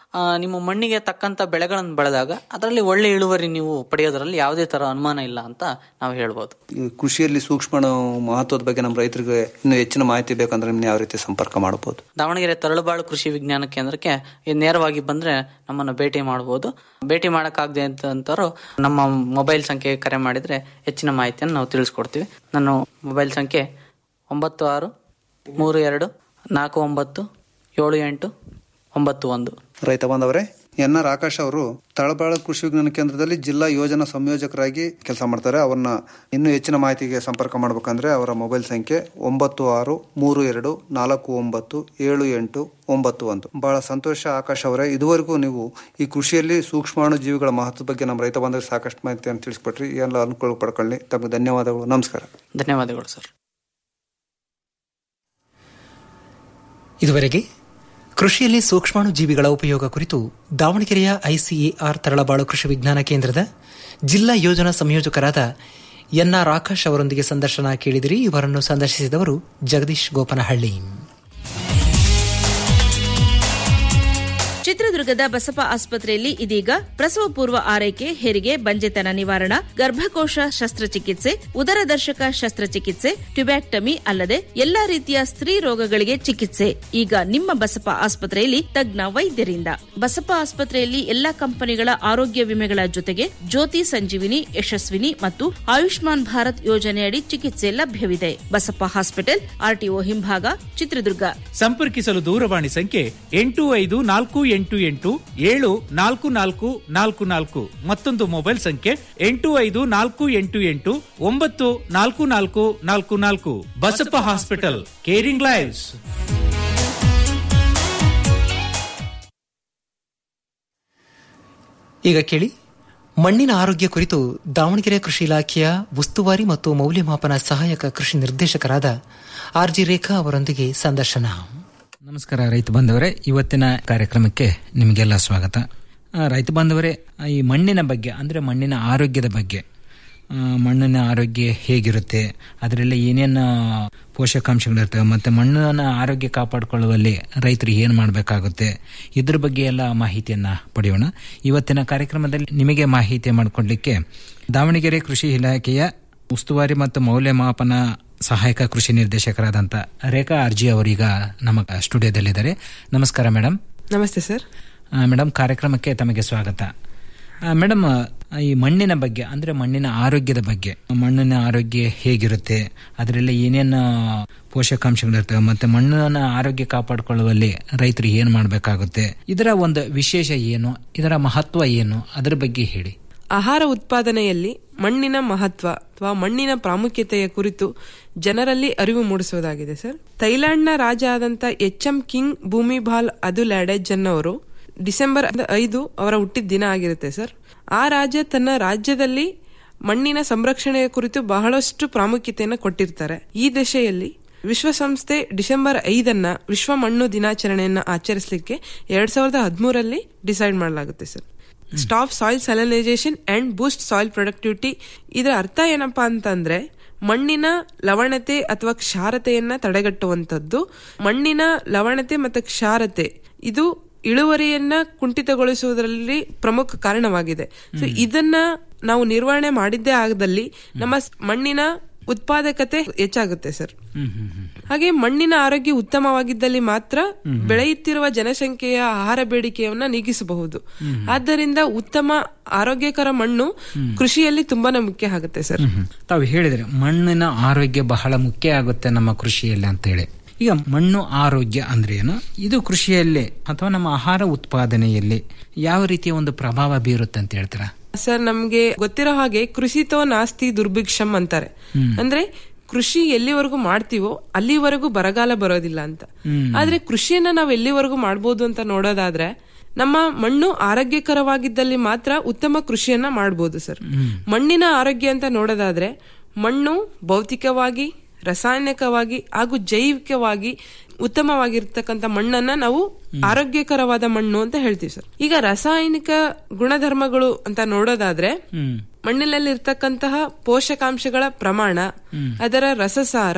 S9: ಆ, ನಿಮ್ಮ ಮಣ್ಣಿಗೆ ತಕ್ಕಂತ ಬೆಳೆಗಳನ್ನು ಬೆಳೆದಾಗ ಅದರಲ್ಲಿ ಒಳ್ಳೆ ಇಳುವರಿ ನೀವು ಪಡೆಯೋದ್ರಲ್ಲಿ ಯಾವುದೇ ತರ ಅನುಮಾನ ಇಲ್ಲ ಅಂತ ನಾವು ಹೇಳ್ಬೋದು
S8: ಈ ಕೃಷಿಯಲ್ಲಿ ಸೂಕ್ಷ್ಮ ಮಹತ್ವದ ಬಗ್ಗೆ ನಮ್ಮ ರೈತರಿಗೆ ಇನ್ನೂ ಹೆಚ್ಚಿನ ಮಾಹಿತಿ ಬೇಕಂದ್ರೆ ನಿಮ್ನ ಯಾವ ರೀತಿ ಸಂಪರ್ಕ ಮಾಡಬಹುದು
S9: ದಾವಣಗೆರೆ ತರಳುಬಾಳು ಕೃಷಿ ವಿಜ್ಞಾನ ಕೇಂದ್ರಕ್ಕೆ ಈ ನೇರವಾಗಿ ಬಂದ್ರೆ ನಮ್ಮನ್ನು ಭೇಟಿ ಮಾಡಬಹುದು ಭೇಟಿ ಮಾಡೋಕ್ಕಾಗದೆ ಅಂತಂತವರು ನಮ್ಮ ಮೊಬೈಲ್ ಸಂಖ್ಯೆಗೆ ಕರೆ ಮಾಡಿದ್ರೆ ಹೆಚ್ಚಿನ ಮಾಹಿತಿಯನ್ನು ನಾವು ತಿಳಿಸ್ಕೊಡ್ತೀವಿ ನನ್ನ ಮೊಬೈಲ್ ಸಂಖ್ಯೆ ಒಂಬತ್ತು ಆರು ಮೂರು ಎರಡು ನಾಲ್ಕು ಒಂಬತ್ತು ಏಳು ಎಂಟು ಒಂಬತ್ತು ಒಂದು
S8: ರೈತ ಬಾಂಧವರೇ ಎನ್ ಆರ್ ಆಕಾಶ್ ಅವರು ತಳಬಾಳ ಕೃಷಿ ವಿಜ್ಞಾನ ಕೇಂದ್ರದಲ್ಲಿ ಜಿಲ್ಲಾ ಯೋಜನಾ ಸಂಯೋಜಕರಾಗಿ ಕೆಲಸ ಮಾಡ್ತಾರೆ ಅವ್ರನ್ನ ಇನ್ನೂ ಹೆಚ್ಚಿನ ಮಾಹಿತಿಗೆ ಸಂಪರ್ಕ ಮಾಡ್ಬೇಕಂದ್ರೆ ಅವರ ಮೊಬೈಲ್ ಸಂಖ್ಯೆ ಒಂಬತ್ತು ಆರು ಮೂರು ಎರಡು ನಾಲ್ಕು ಒಂಬತ್ತು ಏಳು ಎಂಟು ಒಂಬತ್ತು ಒಂದು ಬಹಳ ಸಂತೋಷ ಆಕಾಶ್ ಅವರೇ ಇದುವರೆಗೂ ನೀವು ಈ ಕೃಷಿಯಲ್ಲಿ ಸೂಕ್ಷ್ಮಾಣು ಜೀವಿಗಳ ಮಹತ್ವದ ಬಗ್ಗೆ ನಮ್ಮ ರೈತ ಬಾಂಧವರಿಗೆ ಸಾಕಷ್ಟು ಮಾಹಿತಿಯನ್ನು ತಿಳಿಸ್ಕೊಟ್ರಿ ಎಲ್ಲ ಅನುಕೂಲ ಪಡ್ಕೊಳ್ಳಿ ತಮಗೆ ಧನ್ಯವಾದಗಳು ನಮಸ್ಕಾರ
S9: ಧನ್ಯವಾದಗಳು ಸರ್
S2: ಇದುವರೆಗೆ ಕೃಷಿಯಲ್ಲಿ ಸೂಕ್ಷ್ಮಾಣು ಜೀವಿಗಳ ಉಪಯೋಗ ಕುರಿತು ದಾವಣಗೆರೆಯ ಐಸಿಎಆರ್ ತರಳಬಾಳು ಕೃಷಿ ವಿಜ್ಞಾನ ಕೇಂದ್ರದ ಜಿಲ್ಲಾ ಯೋಜನಾ ಸಂಯೋಜಕರಾದ ಎನ್ಆರ್ ಆಕಾಶ್ ಅವರೊಂದಿಗೆ ಸಂದರ್ಶನ ಕೇಳಿದಿರಿ ಇವರನ್ನು ಸಂದರ್ಶಿಸಿದವರು ಜಗದೀಶ್ ಗೋಪನಹಳ್ಳಿ
S3: ಚಿತ್ರದುರ್ಗದ ಬಸಪ ಆಸ್ಪತ್ರೆಯಲ್ಲಿ ಇದೀಗ ಪ್ರಸವ ಪೂರ್ವ ಆರೈಕೆ ಹೆರಿಗೆ ಬಂಜೆತನ ನಿವಾರಣಾ ಗರ್ಭಕೋಶ ಶಸ್ತ್ರಚಿಕಿತ್ಸೆ ಉದರದರ್ಶಕ ಶಸ್ತ್ರಚಿಕಿತ್ಸೆ ಟ್ಯುಬ್ಯಾಕ್ಟಮಿ ಅಲ್ಲದೆ ಎಲ್ಲಾ ರೀತಿಯ ಸ್ತ್ರೀ ರೋಗಗಳಿಗೆ ಚಿಕಿತ್ಸೆ ಈಗ ನಿಮ್ಮ ಬಸಪ ಆಸ್ಪತ್ರೆಯಲ್ಲಿ ತಜ್ಞ ವೈದ್ಯರಿಂದ ಬಸಪ ಆಸ್ಪತ್ರೆಯಲ್ಲಿ ಎಲ್ಲಾ ಕಂಪನಿಗಳ ಆರೋಗ್ಯ ವಿಮೆಗಳ ಜೊತೆಗೆ ಜ್ಯೋತಿ ಸಂಜೀವಿನಿ ಯಶಸ್ವಿನಿ ಮತ್ತು ಆಯುಷ್ಮಾನ್ ಭಾರತ್ ಯೋಜನೆಯಡಿ ಚಿಕಿತ್ಸೆ ಲಭ್ಯವಿದೆ ಬಸಪ್ಪ ಹಾಸ್ಪಿಟಲ್ ಆರ್ಟಿಒ ಹಿಂಭಾಗ ಚಿತ್ರದುರ್ಗ
S10: ಸಂಪರ್ಕಿಸಲು ದೂರವಾಣಿ ಸಂಖ್ಯೆ ಎಂಟು ಐದು ನಾಲ್ಕು ಎಂಟು ಎಂಟು ಏಳು ನಾಲ್ಕು ನಾಲ್ಕು ನಾಲ್ಕು ನಾಲ್ಕು ಮತ್ತೊಂದು ಮೊಬೈಲ್ ಸಂಖ್ಯೆ ಎಂಟು ಐದು ನಾಲ್ಕು ಎಂಟು ಎಂಟು ಒಂಬತ್ತು ನಾಲ್ಕು ನಾಲ್ಕು ನಾಲ್ಕು ನಾಲ್ಕು ಬಸಪ್ಪ ಹಾಸ್ಪಿಟಲ್ ಕೇರಿಂಗ್ ಲೈವ್ಸ್
S2: ಈಗ ಕೇಳಿ ಮಣ್ಣಿನ ಆರೋಗ್ಯ ಕುರಿತು ದಾವಣಗೆರೆ ಕೃಷಿ ಇಲಾಖೆಯ ಉಸ್ತುವಾರಿ ಮತ್ತು ಮೌಲ್ಯಮಾಪನ ಸಹಾಯಕ ಕೃಷಿ ನಿರ್ದೇಶಕರಾದ ಆರ್ ಜಿ ರೇಖಾ ಅವರೊಂದಿಗೆ ಸಂದರ್ಶನ
S11: ನಮಸ್ಕಾರ ರೈತ ಬಾಂಧವರೇ ಇವತ್ತಿನ ಕಾರ್ಯಕ್ರಮಕ್ಕೆ ನಿಮಗೆಲ್ಲ ಸ್ವಾಗತ ಆ, ರೈತ ಬಾಂಧವರೇ ಆ, ಈ ಮಣ್ಣಿನ ಬಗ್ಗೆ ಅಂದರೆ ಮಣ್ಣಿನ ಆರೋಗ್ಯದ ಬಗ್ಗೆ ಆ, ಮಣ್ಣಿನ ಆರೋಗ್ಯ ಹೇಗಿರುತ್ತೆ ಅದರಲ್ಲಿ ಏನೇನು ಪೋಷಕಾಂಶಗಳಿರ್ತವೆ ಮತ್ತು ಮಣ್ಣಿನ ಆರೋಗ್ಯ ಕಾಪಾಡಿಕೊಳ್ಳುವಲ್ಲಿ ರೈತರು ಏನು ಮಾಡಬೇಕಾಗುತ್ತೆ ಇದ್ರ ಬಗ್ಗೆ ಎಲ್ಲ ಮಾಹಿತಿಯನ್ನು ಪಡೆಯೋಣ ಇವತ್ತಿನ ಕಾರ್ಯಕ್ರಮದಲ್ಲಿ ನಿಮಗೆ ಮಾಹಿತಿ ಮಾಡಿಕೊಡ್ಲಿಕ್ಕೆ ದಾವಣಗೆರೆ ಕೃಷಿ ಇಲಾಖೆಯ ಉಸ್ತುವಾರಿ ಮತ್ತು ಮೌಲ್ಯಮಾಪನ ಸಹಾಯಕ ಕೃಷಿ ನಿರ್ದೇಶಕರಾದಂಥ ರೇಖಾ ಅರ್ಜಿ ಅವರೀಗ ನಮ್ಮ ಸ್ಟುಡಿಯೋದಲ್ಲಿದ್ದಾರೆ ನಮಸ್ಕಾರ ಮೇಡಮ್
S12: ನಮಸ್ತೆ ಸರ್
S11: ಆ, ಮೇಡಮ್ ಕಾರ್ಯಕ್ರಮಕ್ಕೆ ತಮಗೆ ಸ್ವಾಗತ ಆ, ಮೇಡಮ್ ಆ, ಈ ಮಣ್ಣಿನ ಬಗ್ಗೆ ಅಂದ್ರೆ ಮಣ್ಣಿನ ಆರೋಗ್ಯದ ಬಗ್ಗೆ ಮಣ್ಣಿನ ಆರೋಗ್ಯ ಹೇಗಿರುತ್ತೆ ಅದರಲ್ಲಿ ಏನೇನು ಪೋಷಕಾಂಶಗಳಿರ್ತವೆ ಮತ್ತೆ ಮಣ್ಣಿನ ಆರೋಗ್ಯ ಕಾಪಾಡಿಕೊಳ್ಳುವಲ್ಲಿ ರೈತರು ಏನು ಮಾಡಬೇಕಾಗುತ್ತೆ ಇದರ ಒಂದು ವಿಶೇಷ ಏನು ಇದರ ಮಹತ್ವ ಏನು ಅದರ ಬಗ್ಗೆ ಹೇಳಿ
S12: ಆಹಾರ ಉತ್ಪಾದನೆಯಲ್ಲಿ ಮಣ್ಣಿನ ಮಹತ್ವ ಅಥವಾ ಮಣ್ಣಿನ ಪ್ರಾಮುಖ್ಯತೆಯ ಕುರಿತು ಜನರಲ್ಲಿ ಅರಿವು ಮೂಡಿಸುವುದಾಗಿದೆ ಸರ್ ಥೈಲ್ಯಾಂಡ್ನ ರಾಜ ಆದಂತ H M king Bhumibol Adulyadej ಅನ್ನೋರು ಡಿಸೆಂಬರ್ ಐದು ಅವರ ಹುಟ್ಟಿದ ದಿನ ಆಗಿರುತ್ತೆ ಸರ್ ಆ ರಾಜ ತನ್ನ ರಾಜ್ಯದಲ್ಲಿ ಮಣ್ಣಿನ ಸಂರಕ್ಷಣೆಯ ಕುರಿತು ಬಹಳಷ್ಟು ಪ್ರಾಮುಖ್ಯತೆಯನ್ನು ಕೊಟ್ಟಿರ್ತಾರೆ ಈ ದಿಶೆಯಲ್ಲಿ ವಿಶ್ವಸಂಸ್ಥೆ ಡಿಸೆಂಬರ್ ಐದನ್ನ ವಿಶ್ವ ಮಣ್ಣು ದಿನಾಚರಣೆಯನ್ನ ಆಚರಿಸಲಿಕ್ಕೆ ಎರಡ್ ಸಾವಿರದ ಹದಿಮೂರಲ್ಲಿ ಡಿಸೈಡ್ ಮಾಡಲಾಗುತ್ತೆ sir stop soil salinisation and boost soil productivity ಇದರ ಅರ್ಥ ಏನಪ್ಪಾ ಅಂತಂದ್ರೆ ಮಣ್ಣಿನ ಲವಣತೆ ಅಥವಾ ಕ್ಷಾರತೆಯನ್ನ ತಡೆಗಟ್ಟುವಂಥದ್ದು ಮಣ್ಣಿನ ಲವಣತೆ ಮತ್ತು ಕ್ಷಾರತೆ ಇದು ಇಳುವರಿಯನ್ನ ಕುಂಠಿತಗೊಳಿಸುವುದರಲ್ಲಿ ಪ್ರಮುಖ ಕಾರಣವಾಗಿದೆ ಸೊ ಇದನ್ನ ನಾವು ನಿರ್ವಹಣೆ ಮಾಡಿದ್ದೇ ಆಗದಲ್ಲಿ ನಮ್ಮ ಸ್- ಮಣ್ಣಿನ ಉತ್ಪಾದಕತೆ ಹೆಚ್ಚಾಗುತ್ತೆ ಸರ್ ಹಾಗೆ ಮಣ್ಣಿನ ಆರೋಗ್ಯ ಉತ್ತಮವಾಗಿದ್ದಲ್ಲಿ ಮಾತ್ರ ಬೆಳೆಯುತ್ತಿರುವ ಜನಸಂಖ್ಯೆಯ ಆಹಾರ ಬೇಡಿಕೆಯನ್ನ ನೀಗಿಸಬಹುದು ಆದ್ದರಿಂದ ಉತ್ತಮ ಆರೋಗ್ಯಕರ ಮಣ್ಣು ಕೃಷಿಯಲ್ಲಿ ತುಂಬಾನೇ ಮುಖ್ಯ ಆಗುತ್ತೆ ಸರ್
S11: ತಾವು ಹೇಳಿದ್ರೆ ಮಣ್ಣಿನ ಆರೋಗ್ಯ ಬಹಳ ಮುಖ್ಯ ಆಗುತ್ತೆ ನಮ್ಮ ಕೃಷಿಯಲ್ಲಿ ಅಂತ ಹೇಳಿ ಈಗ ಮಣ್ಣು ಆರೋಗ್ಯ ಅಂದ್ರೆ ಏನು ಇದು ಕೃಷಿಯಲ್ಲಿ ಅಥವಾ ನಮ್ಮ ಆಹಾರ ಉತ್ಪಾದನೆಯಲ್ಲಿ ಯಾವ ರೀತಿಯ ಒಂದು ಪ್ರಭಾವ ಬೀರುತ್ತೆ ಅಂತ ಹೇಳ್ತೀರಾ
S12: ಸರ್ ನಮ್ಗೆ ಗೊತ್ತಿರೋ ಹಾಗೆ ಕೃಷಿತೋ ನಾಸ್ತಿ ದುರ್ಭಿಕ್ಷಂ ಅಂತಾರೆ ಅಂದ್ರೆ ಕೃಷಿ ಎಲ್ಲಿವರೆಗೂ ಮಾಡ್ತೀವೋ ಅಲ್ಲಿವರೆಗೂ ಬರಗಾಲ ಬರೋದಿಲ್ಲ ಅಂತ ಆದ್ರೆ ಕೃಷಿಯನ್ನ ನಾವು ಎಲ್ಲಿವರೆಗೂ ಮಾಡ್ಬೋದು ಅಂತ ನೋಡೋದಾದ್ರೆ ನಮ್ಮ ಮಣ್ಣು ಆರೋಗ್ಯಕರವಾಗಿದ್ದಲ್ಲಿ ಮಾತ್ರ ಉತ್ತಮ ಕೃಷಿಯನ್ನ ಮಾಡ್ಬೋದು ಸರ್ ಮಣ್ಣಿನ ಆರೋಗ್ಯ ಅಂತ ನೋಡೋದಾದ್ರೆ ಮಣ್ಣು ಭೌತಿಕವಾಗಿ ರಾಸಾಯನಿಕವಾಗಿ ಹಾಗೂ ಜೈವಿಕವಾಗಿ ಉತ್ತಮವಾಗಿರ್ತಕ್ಕಂಥ ಮಣ್ಣನ್ನ ನಾವು ಆರೋಗ್ಯಕರವಾದ ಮಣ್ಣು ಅಂತ ಹೇಳ್ತೀವಿ ಸರ್ ಈಗ ರಾಸಾಯನಿಕ ಗುಣಧರ್ಮಗಳು ಅಂತ ನೋಡೋದಾದ್ರೆ ಮಣ್ಣಿನಲ್ಲಿ ಇರ್ತಕ್ಕಂತಹ ಪೋಷಕಾಂಶಗಳ ಪ್ರಮಾಣ ಅದರ ರಸಸಾರ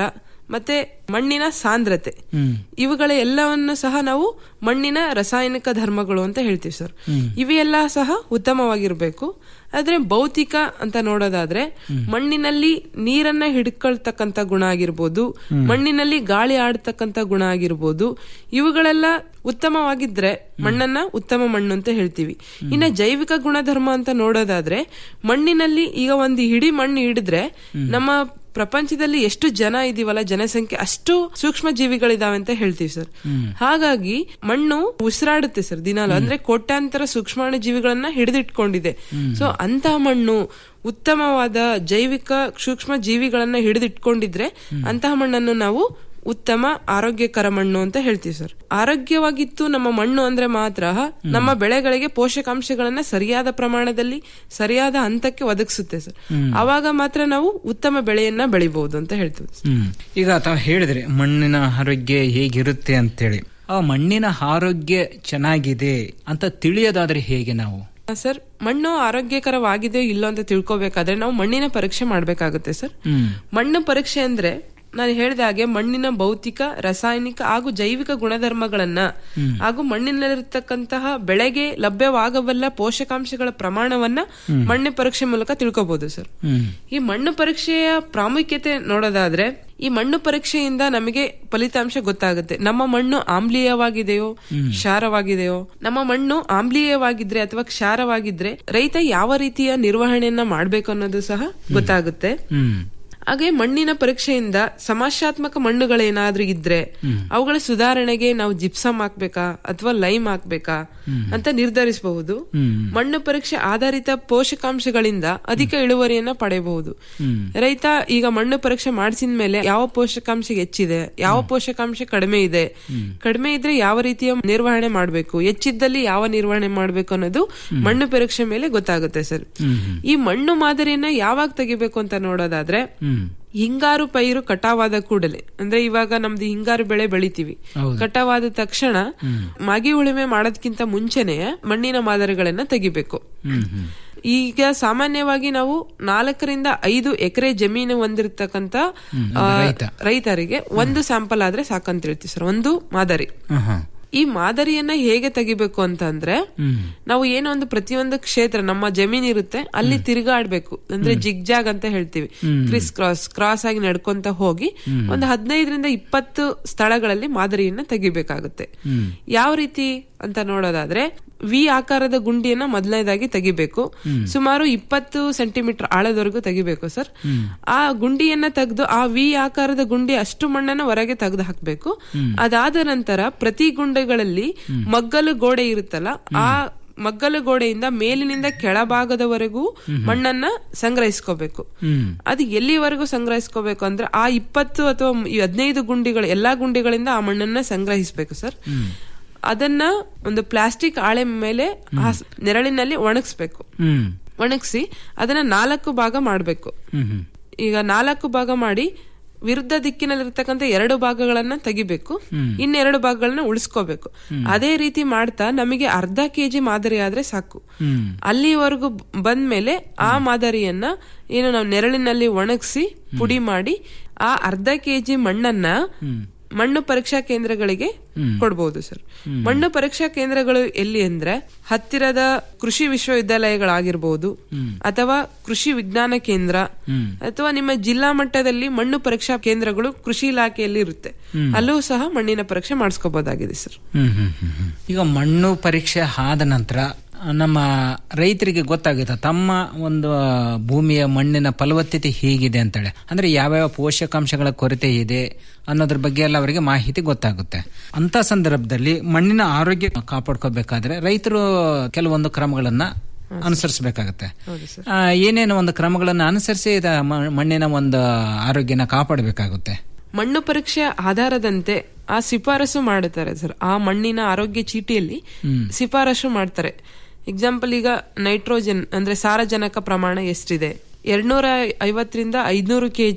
S12: ಮತ್ತೆ ಮಣ್ಣಿನ ಸಾಂದ್ರತೆ
S11: ಹ್ಮ್
S12: ಇವುಗಳ ಎಲ್ಲವನ್ನು ಸಹ ನಾವು ಮಣ್ಣಿನ ರಾಸಾಯನಿಕ ಧರ್ಮಗಳು ಅಂತ ಹೇಳ್ತೀವಿ ಸರ್
S11: ಹ್ಮ್.
S12: ಇವೆಲ್ಲ ಸಹ ಉತ್ತಮವಾಗಿರ್ಬೇಕು ಆದ್ರೆ ಭೌತಿಕ ಅಂತ ನೋಡೋದಾದ್ರೆ ಮಣ್ಣಿನಲ್ಲಿ ನೀರನ್ನ ಹಿಡ್ಕೊಳ್ತಕ್ಕಂತ ಗುಣ ಆಗಿರ್ಬೋದು
S11: ಹ್ಮ್.
S12: ಮಣ್ಣಿನಲ್ಲಿ ಗಾಳಿ ಆಡ್ತಕ್ಕಂತ ಗುಣ ಆಗಿರ್ಬೋದು ಇವುಗಳೆಲ್ಲ ಉತ್ತಮವಾಗಿದ್ರೆ ಮಣ್ಣನ್ನ ಉತ್ತಮ ಮಣ್ಣು ಅಂತ ಹೇಳ್ತೀವಿ ಇನ್ನ ಜೈವಿಕ ಗುಣಧರ್ಮ ಅಂತ ನೋಡೋದಾದ್ರೆ ಮಣ್ಣಿನಲ್ಲಿ ಈಗ ಒಂದು ಹಿಡಿ ಮಣ್ಣು ಹಿಡಿದ್ರೆ ನಮ್ಮ ಪ್ರಪಂಚದಲ್ಲಿ ಎಷ್ಟು ಜನ ಇದೀವಲ್ಲ ಜನಸಂಖ್ಯೆ ಅಷ್ಟು ಸೂಕ್ಷ್ಮ ಜೀವಿಗಳಿದಾವೆ ಅಂತ ಹೇಳ್ತೀವಿ ಸರ್ ಹಾಗಾಗಿ ಮಣ್ಣು ಉಸಿರಾಡುತ್ತೆ ಸರ್ ದಿನಾಲು ಅಂದ್ರೆ ಕೋಟ್ಯಾಂತರ ಸೂಕ್ಷ್ಮಾಣು ಜೀವಿಗಳನ್ನ ಹಿಡಿದಿಟ್ಕೊಂಡಿದೆ ಸೊ ಅಂತ ಮಣ್ಣು ಉತ್ತಮವಾದ ಜೈವಿಕ ಸೂಕ್ಷ್ಮ ಜೀವಿಗಳನ್ನ ಹಿಡಿದಿಟ್ಕೊಂಡಿದ್ರೆ ಅಂತಹ ಮಣ್ಣನ್ನು ನಾವು ಉತ್ತಮ ಆರೋಗ್ಯಕರ ಮಣ್ಣು ಅಂತ ಹೇಳ್ತೀವಿ ಸರ್ ಆರೋಗ್ಯವಾಗಿತ್ತು ನಮ್ಮ ಮಣ್ಣು ಅಂದ್ರೆ ಮಾತ್ರ ನಮ್ಮ ಬೆಳೆಗಳಿಗೆ ಪೋಷಕಾಂಶಗಳನ್ನ ಸರಿಯಾದ ಪ್ರಮಾಣದಲ್ಲಿ ಸರಿಯಾದ ಹಂತಕ್ಕೆ ಒದಗಿಸುತ್ತೆ ಸರ್
S11: ಹ್ಮ್.
S12: ಅವಾಗ ಮಾತ್ರ ನಾವು ಉತ್ತಮ ಬೆಳೆಯನ್ನ ಬೆಳಿಬಹುದು ಅಂತ ಹೇಳ್ತೀವಿ
S11: ಹ್ಮ್ ಈಗ ತಾವು ಹೇಳಿದ್ರಿ ಮಣ್ಣಿನ ಆರೋಗ್ಯ ಹೇಗಿರುತ್ತೆ ಅಂತೇಳಿ ಆ ಮಣ್ಣಿನ ಆರೋಗ್ಯ ಚೆನ್ನಾಗಿದೆ ಅಂತ ತಿಳಿಯೋದಾದ್ರೆ ಹೇಗೆ ನಾವು
S12: ಸರ್ ಮಣ್ಣು ಆರೋಗ್ಯಕರವಾಗಿದೆಯೋ ಇಲ್ಲೋ ಅಂತ ತಿಳ್ಕೊಬೇಕಾದ್ರೆ ನಾವು ಮಣ್ಣಿನ ಪರೀಕ್ಷೆ ಮಾಡ್ಬೇಕಾಗುತ್ತೆ ಸರ್
S11: ಹ್ಮ್
S12: ಮಣ್ಣು ಪರೀಕ್ಷೆ ಅಂದ್ರೆ ನಾನು ಹೇಳಿದ ಹಾಗೆ ಮಣ್ಣಿನ ಭೌತಿಕ ರಾಸಾಯನಿಕ ಹಾಗೂ ಜೈವಿಕ ಗುಣಧರ್ಮಗಳನ್ನ
S11: ಹ್ಮ್.
S12: ಹಾಗೂ ಮಣ್ಣಿನಲ್ಲಿರ್ತಕ್ಕಂತಹ ಬೆಳೆಗೆ ಲಭ್ಯವಾಗಬಲ್ಲ ಪೋಷಕಾಂಶಗಳ ಪ್ರಮಾಣವನ್ನ
S11: ಹ್ಮ್.
S12: ಮಣ್ಣಿನ ಪರೀಕ್ಷೆ ಮೂಲಕ ತಿಳ್ಕೊಬಹುದು ಸರ್
S11: ಹ್ಮ್
S12: ಈ ಮಣ್ಣು ಪರೀಕ್ಷೆಯ ಪ್ರಾಮುಖ್ಯತೆ ನೋಡೋದಾದ್ರೆ ಈ ಮಣ್ಣು ಪರೀಕ್ಷೆಯಿಂದ ನಮಗೆ ಫಲಿತಾಂಶ ಗೊತ್ತಾಗುತ್ತೆ ನಮ್ಮ ಮಣ್ಣು ಆಮ್ಲೀಯವಾಗಿದೆಯೋ
S11: ಹ್ಮ್.
S12: ಕ್ಷಾರವಾಗಿದೆಯೋ ನಮ್ಮ ಮಣ್ಣು ಆಮ್ಲೀಯವಾಗಿದ್ರೆ ಅಥವಾ ಕ್ಷಾರವಾಗಿದ್ರೆ ರೈತ ಯಾವ ರೀತಿಯ ನಿರ್ವಹಣೆಯನ್ನ ಮಾಡ್ಬೇಕು ಅನ್ನೋದು ಸಹ ಗೊತ್ತಾಗುತ್ತೆ
S11: ಹ್ಮ್
S12: ಹಾಗೆ ಮಣ್ಣಿನ ಪರೀಕ್ಷೆಯಿಂದ ಸಮಸ್ಯಾತ್ಮಕ ಮಣ್ಣುಗಳೇನಾದ್ರೂ ಇದ್ರೆ
S11: ಹ್ಮ್.
S12: ಅವುಗಳ ಸುಧಾರಣೆಗೆ ನಾವು ಜಿಪ್ಸಮ್ ಹಾಕ್ಬೇಕಾ ಅಥವಾ ಲೈಮ್ ಹಾಕ್ಬೇಕಾ
S11: ಹ್ಮ್.
S12: ಅಂತ ನಿರ್ಧರಿಸಬಹುದು
S11: ಹ್ಮ್.
S12: ಮಣ್ಣು ಪರೀಕ್ಷೆ ಆಧಾರಿತ ಪೋಷಕಾಂಶಗಳಿಂದ ಅಧಿಕ ಇಳುವರಿಯನ್ನ ಪಡೆಯಬಹುದು
S11: ಹ್ಮ್
S12: ರೈತ ಈಗ ಮಣ್ಣು ಪರೀಕ್ಷೆ ಮಾಡಿಸಿದ ಮೇಲೆ ಯಾವ ಪೋಷಕಾಂಶ ಹೆಚ್ಚಿದೆ ಯಾವ ಪೋಷಕಾಂಶ ಕಡಿಮೆ ಇದೆ ಕಡಿಮೆ ಇದ್ರೆ ಯಾವ ರೀತಿಯ ನಿರ್ವಹಣೆ ಮಾಡಬೇಕು ಹೆಚ್ಚಿದ್ದಲ್ಲಿ ಯಾವ ನಿರ್ವಹಣೆ ಮಾಡಬೇಕು ಅನ್ನೋದು ಮಣ್ಣು ಪರೀಕ್ಷೆ ಮೇಲೆ ಗೊತ್ತಾಗುತ್ತೆ ಸರ್
S11: ಹ್ಮ್ ಹ್ಮ್
S12: ಈ ಮಣ್ಣು ಮಾದರಿಯನ್ನ ಯಾವಾಗ ತೆಗಿಬೇಕು ಅಂತ ನೋಡೋದಾದ್ರೆ
S11: ಹ್ಮ್
S12: ಹಿಂಗಾರು ಪೈರು ಕಟಾವಾದ ಕೂಡಲೇ ಅಂದ್ರೆ ಇವಾಗ ನಮ್ದು ಹಿಂಗಾರು ಬೆಳೆ ಬೆಳಿತೀವಿ
S11: ಹೌದು.
S12: ಕಟಾವಾದ ತಕ್ಷಣ
S11: ಹ್ಮ್.
S12: ಮಾಗಿ ಉಳುಮೆ ಮಾಡೋದಕ್ಕಿಂತ ಮುಂಚೆನೆ ಮಣ್ಣಿನ ಮಾದರಿಗಳನ್ನ ತೆಗಿಬೇಕು
S11: ಹ್ಮ್ ಹ್ಮ್
S12: ಈಗ ಸಾಮಾನ್ಯವಾಗಿ ನಾವು ನಾಲ್ಕರಿಂದ ಐದು ಎಕರೆ ಜಮೀನು ಹೊಂದಿರತಕ್ಕಂತ
S11: ಹ್ಮ್,
S12: ಆ,
S11: ಅಂದ್ರೆ ರೈತ.
S12: ರೈತರಿಗೆ ಒಂದು ಸ್ಯಾಂಪಲ್ ಆದ್ರೆ ಸಾಕಂತ ಹೇಳ್ತೀವಿ ಸರ್ ಒಂದು ಮಾದರಿ
S11: ಹ್ಮ್ ಹ್ಮ್
S12: ಈ ಮಾದರಿಯನ್ನ ಹೇಗೆ ತೆಗಿಬೇಕು ಅಂತ ಅಂದ್ರೆ
S11: ಹ್ಮ್
S12: ನಾವು ಏನೋ ಒಂದು ಪ್ರತಿಯೊಂದು ಕ್ಷೇತ್ರ ನಮ್ಮ ಜಮೀನ್ ಇರುತ್ತೆ ಅಲ್ಲಿ ತಿರುಗಾಡ್ಬೇಕು ಅಂದ್ರೆ ಜಿಗ್ ಜಾಗ್ ಅಂತ ಹೇಳ್ತೀವಿ
S11: ಹ್ಮ್.
S12: ಕ್ರಿಸ್ ಕ್ರಾಸ್ ಕ್ರಾಸ್ ಆಗಿ ನಡ್ಕೊಂತ ಹೋಗಿ
S11: ಹ್ಮ್.
S12: ಒಂದು ಹದಿನೈದರಿಂದ ಇಪ್ಪತ್ತು ಸ್ಥಳಗಳಲ್ಲಿ ಮಾದರಿಯನ್ನ ತೆಗಿಬೇಕಾಗುತ್ತೆ
S11: ಹ್ಮ್
S12: ಯಾವ ರೀತಿ ಅಂತ ನೋಡೋದಾದ್ರೆ ವಿ ಆಕಾರದ ಗುಂಡಿಯನ್ನ ಮೊದಲನೇದಾಗಿ ತೆಗಿಬೇಕು
S11: ಹ್ಮ್.
S12: ಸುಮಾರು ಇಪ್ಪತ್ತು ಸೆಂಟಿಮೀಟರ್ ಆಳದವರೆಗೂ ತೆಗಿಬೇಕು ಸರ್
S11: ಹ್ಮ್
S12: ಆ ಗುಂಡಿಯನ್ನ ತೆಗೆದು ಆ ವಿ ಆಕಾರದ ಗುಂಡಿ ಅಷ್ಟು ಮಣ್ಣನ್ನ ಹೊರಗೆ ತೆಗೆದು ಹಾಕ್ಬೇಕು
S11: ಹ್ಮ್.
S12: ಅದಾದ ನಂತರ ಪ್ರತಿ ಗುಂಡೆಗಳಲ್ಲಿ ಮಗ್ಗಲು ಗೋಡೆ ಇರುತ್ತಲ್ಲ ಆ ಮಗ್ಗಲು ಗೋಡೆಯಿಂದ ಮೇಲಿನಿಂದ ಕೆಳಭಾಗದವರೆಗೂ ಮಣ್ಣನ್ನ ಸಂಗ್ರಹಿಸ್ಕೋಬೇಕು
S11: ಹ್ಮ್
S12: ಅದು ಎಲ್ಲಿವರೆಗೂ ಸಂಗ್ರಹಿಸ್ಕೋಬೇಕು ಅಂದ್ರೆ ಆ ಇಪ್ಪತ್ತು ಅಥವಾ ಈ ಹದಿನೈದು ಗುಂಡಿಗಳು ಎಲ್ಲಾ ಗುಂಡಿಗಳಿಂದ ಆ ಮಣ್ಣನ್ನ ಸಂಗ್ರಹಿಸ್ಬೇಕು ಸರ್
S11: ಹ್ಮ್
S12: ಅದನ್ನ ಒಂದು ಪ್ಲಾಸ್ಟಿಕ್ ಹಾಳೆ ಮೇಲೆ ಆ ಸ್- ನೆರಳಿನಲ್ಲಿ ಒಣಗಿಸ್ಬೇಕು
S11: ಹ್ಮ್
S12: ಒಣಗಿಸಿ ಅದನ್ನ ನಾಲ್ಕು ಭಾಗ ಮಾಡಬೇಕು
S11: ಹ್ಮ್ ಹ್ಮ್
S12: ಈಗ ನಾಲ್ಕು ಭಾಗ ಮಾಡಿ ವಿರುದ್ಧ ದಿಕ್ಕಿನಲ್ಲಿರ್ತಕ್ಕಂಥ ಎರಡು ಭಾಗಗಳನ್ನ ತೆಗಿಬೇಕು
S11: ಹ್ಮ್.
S12: ಇನ್ನೆರಡು ಭಾಗಗಳನ್ನ ಉಳಿಸ್ಕೋಬೇಕು ಅದೇ ರೀತಿ ಮಾಡ್ತಾ ನಮಗೆ ಅರ್ಧ ಕೆಜಿ ಮಾದರಿ ಆದ್ರೆ ಸಾಕು
S11: ಹ್ಮ್
S12: ಅಲ್ಲಿವರೆಗೂ ಬಂದ್ಮೇಲೆ ಆ ಮಾದರಿಯನ್ನ ಏನು ನಾವು ನೆರಳಿನಲ್ಲಿ ಒಣಗಿಸಿ ಪುಡಿ ಮಾಡಿ ಆ ಅರ್ಧ ಕೆಜಿ ಮಣ್ಣನ್ನ
S11: ಹ್ಮ್
S12: ಮಣ್ಣು ಪರೀಕ್ಷಾ ಕೇಂದ್ರಗಳಿಗೆ
S11: ಹ್ಮ್.
S12: ಕೊಡಬಹುದು ಸರ್ ಮಣ್ಣು ಪರೀಕ್ಷಾ ಕೇಂದ್ರಗಳು ಎಲ್ಲಿ ಅಂದ್ರೆ ಹತ್ತಿರದ ಕೃಷಿ ವಿಶ್ವವಿದ್ಯಾಲಯಗಳಾಗಿರ್ಬೋದು
S11: ಹ್ಮ್.
S12: ಅಥವಾ ಕೃಷಿ ವಿಜ್ಞಾನ ಕೇಂದ್ರ
S11: ಹ್ಮ್
S12: ಅಥವಾ ನಿಮ್ಮ ಜಿಲ್ಲಾ ಮಟ್ಟದಲ್ಲಿ ಮಣ್ಣು ಪರೀಕ್ಷಾ ಕೇಂದ್ರಗಳು ಕೃಷಿ ಇಲಾಖೆಯಲ್ಲಿ ಇರುತ್ತೆ
S11: ಹ್ಮ್.
S12: ಅಲ್ಲೂ ಸಹ ಮಣ್ಣಿನ ಪರೀಕ್ಷೆ ಮಾಡಿಸ್ಕೋಬಹುದಾಗಿದೆ ಸರ್
S11: ಹ್ಮ್ ಹ್ಮ್ ಹ್ಮ್ ಹ್ಮ್. ಈಗ ಮಣ್ಣು ಪರೀಕ್ಷೆ ಆದ ನಂತರ ನಮ್ಮ ರೈತರಿಗೆ ಗೊತ್ತಾಗುತ್ತೆ ತಮ್ಮ ಒಂದು ಆ, ಭೂಮಿಯ ಮಣ್ಣಿನ ಫಲವತ್ತತೆ ಹೇಗಿದೆ ಅಂತೇಳಿ ಅಂದ್ರೆ ಯಾವ್ಯಾವ ಪೋಷಕಾಂಶಗಳ ಕೊರತೆ ಇದೆ ಅನ್ನೋದ್ರ ಬಗ್ಗೆ ಎಲ್ಲ ಅವರಿಗೆ ಮಾಹಿತಿ ಗೊತ್ತಾಗುತ್ತೆ ಅಂತ ಸಂದರ್ಭದಲ್ಲಿ ಮಣ್ಣಿನ ಆರೋಗ್ಯ ಕಾಪಾಡ್ಕೋಬೇಕಾದ್ರೆ ರೈತರು ಕೆಲವೊಂದು ಕ್ರಮಗಳನ್ನ ಅನುಸರಿಸಬೇಕಾಗತ್ತೆ
S12: ಹೌದು ಸರ್
S11: ಆ, ಏನೇನು ಒಂದು ಕ್ರಮಗಳನ್ನು ಅನುಸರಿಸಿ ಇದ ಮ- ಮಣ್ಣಿನ ಒಂದು ಆರೋಗ್ಯನ ಕಾಪಾಡಬೇಕಾಗುತ್ತೆ
S12: ಮಣ್ಣು ಪರೀಕ್ಷೆ ಆಧಾರದಂತೆ ಆ ಶಿಫಾರಸು ಮಾಡುತ್ತಾರೆ ಸರ್ ಆ ಮಣ್ಣಿನ ಆರೋಗ್ಯ ಚೀಟಿಯಲ್ಲಿ
S11: ಹ್ಮ್.
S12: ಶಿಫಾರಸು ಮಾಡ್ತಾರೆ ಎಕ್ಸಾಂಪಲ್ ಈಗ ನೈಟ್ರೋಜನ್ ಅಂದ್ರೆ ಸಾರಜನಕ ಪ್ರಮಾಣ ಎಷ್ಟಿದೆ ಎರಡ್ನೂರ ಐವತ್ತರಿಂದ ಐದ್ನೂರು ಕೆಜಿ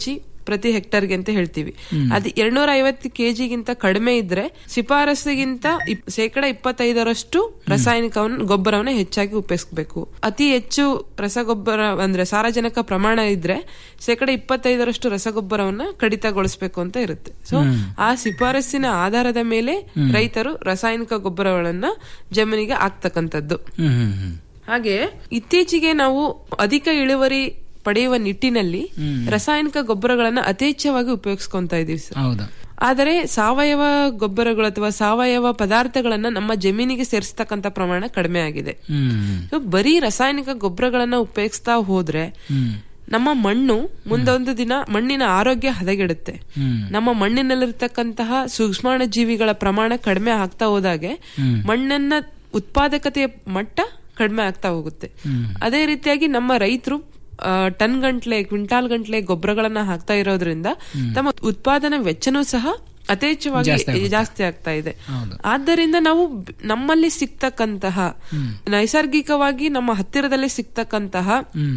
S12: ಪ್ರತಿ ಹೆಕ್ಟರ್ಗೆ ಅಂತ ಹೇಳ್ತೀವಿ ಅದು ಎರಡ್ನೂರ ಐವತ್ತು ಕೆಜಿಗಿಂತ ಕಡಿಮೆ ಇದ್ರೆ ಶಿಫಾರಸ್ಸಿಗಿಂತ ಇಪ್- ಶೇಕಡ ಇಪ್ಪತ್ತೈದರಷ್ಟು ರಾಸಾಯನಿಕವನ್ನು ಗೊಬ್ಬರವನ್ನ ಹೆಚ್ಚಾಗಿ ಉಪಯೋಗಿಸಬೇಕು ಅತಿ ಹೆಚ್ಚು ರಸಗೊಬ್ಬರ ಅಂದ್ರೆ ಸಾರಜನಕ ಪ್ರಮಾಣ ಇದ್ರೆ ಶೇಕಡ ಇಪ್ಪತ್ತೈದರಷ್ಟು ರಸಗೊಬ್ಬರವನ್ನ ಕಡಿತಗೊಳಿಸಬೇಕು ಅಂತ ಇರುತ್ತೆ ಸೊ ಆ ಶಿಫಾರಸ್ಸಿನ ಆಧಾರದ ಮೇಲೆ ರೈತರು ರಾಸಾಯನಿಕ ಗೊಬ್ಬರಗಳನ್ನ ಜಮೀನಿಗೆ ಹಾಕ್ತಕ್ಕಂಥದ್ದು
S11: ಹ್ಮ್ ಹ್ಮ್ ಹ್ಮ್
S12: ಹಾಗೆ ಇತ್ತೀಚೆಗೆ ನಾವು ಅಧಿಕ ಇಳುವರಿ ಪಡೆಯುವ ನಿಟ್ಟಿನಲ್ಲಿ ರಾಸಾಯನಿಕ ಗೊಬ್ಬರಗಳನ್ನ ಅತೇಚ್ಛವಾಗಿ ಉಪಯೋಗಿಸ್ಕೊಂತ ಇದೀವಿ ಸರ್
S11: ಹೌದು
S12: ಆದರೆ ಸಾವಯವ ಗೊಬ್ಬರಗಳು ಅಥವಾ ಸಾವಯವ ಪದಾರ್ಥಗಳನ್ನ ನಮ್ಮ ಜಮೀನಿಗೆ ಸೇರಿಸ್ತಕ್ಕಂತ ಪ್ರಮಾಣ ಕಡಿಮೆ ಆಗಿದೆ
S11: ಹ್ಮ್
S12: ಸೊ ಬರೀ ರಾಸಾಯನಿಕ ಗೊಬ್ಬರಗಳನ್ನ ಉಪಯೋಗಿಸ್ತಾ ಹೋದ್ರೆ ನಮ್ಮ ಮಣ್ಣು ಮುಂದೊಂದು ದಿನ ಮಣ್ಣಿನ ಆರೋಗ್ಯ ಹದಗೆಡುತ್ತೆ ನಮ್ಮ ಮಣ್ಣಿನಲ್ಲಿರ್ತಕ್ಕಂತಹ ಸೂಕ್ಷ್ಮಾಣು ಜೀವಿಗಳ ಪ್ರಮಾಣ ಕಡಿಮೆ ಆಗ್ತಾ ಹೋದಾಗೆ ಮಣ್ಣನ್ನ ಉತ್ಪಾದಕತೆಯ ಮಟ್ಟ ಕಡಿಮೆ ಆಗ್ತಾ ಹೋಗುತ್ತೆ ಅದೇ ರೀತಿಯಾಗಿ ನಮ್ಮ ರೈತರು ಟನ್ ಗಂಟ್ಲೆ ಕ್ವಿಂಟಾಲ್ ಗಂಟ್ಲೆ ಗೊಬ್ಬರಗಳನ್ನ ಹಾಕ್ತಾ ಇರೋದ್ರಿಂದ ತಮ್ಮ ಉತ್ಪಾದನಾ ವೆಚ್ಚನೂ ಸಹ ಅತೇಚ್ಛವಾಗಿ
S11: ಜಾಸ್ತಿ ಆಗುತ್ತೆ.
S12: ಜಾಸ್ತಿ ಆಗ್ತಾ ಇದೆ ಆದ್ದರಿಂದ ನಾವು ಬ್- ನಮ್ಮಲ್ಲಿ ಸಿಗ್ತಕ್ಕಂತಹ ನೈಸರ್ಗಿಕವಾಗಿ ನಮ್ಮ ಹತ್ತಿರದಲ್ಲಿ ಸಿಗ್ತಕ್ಕಂತಹ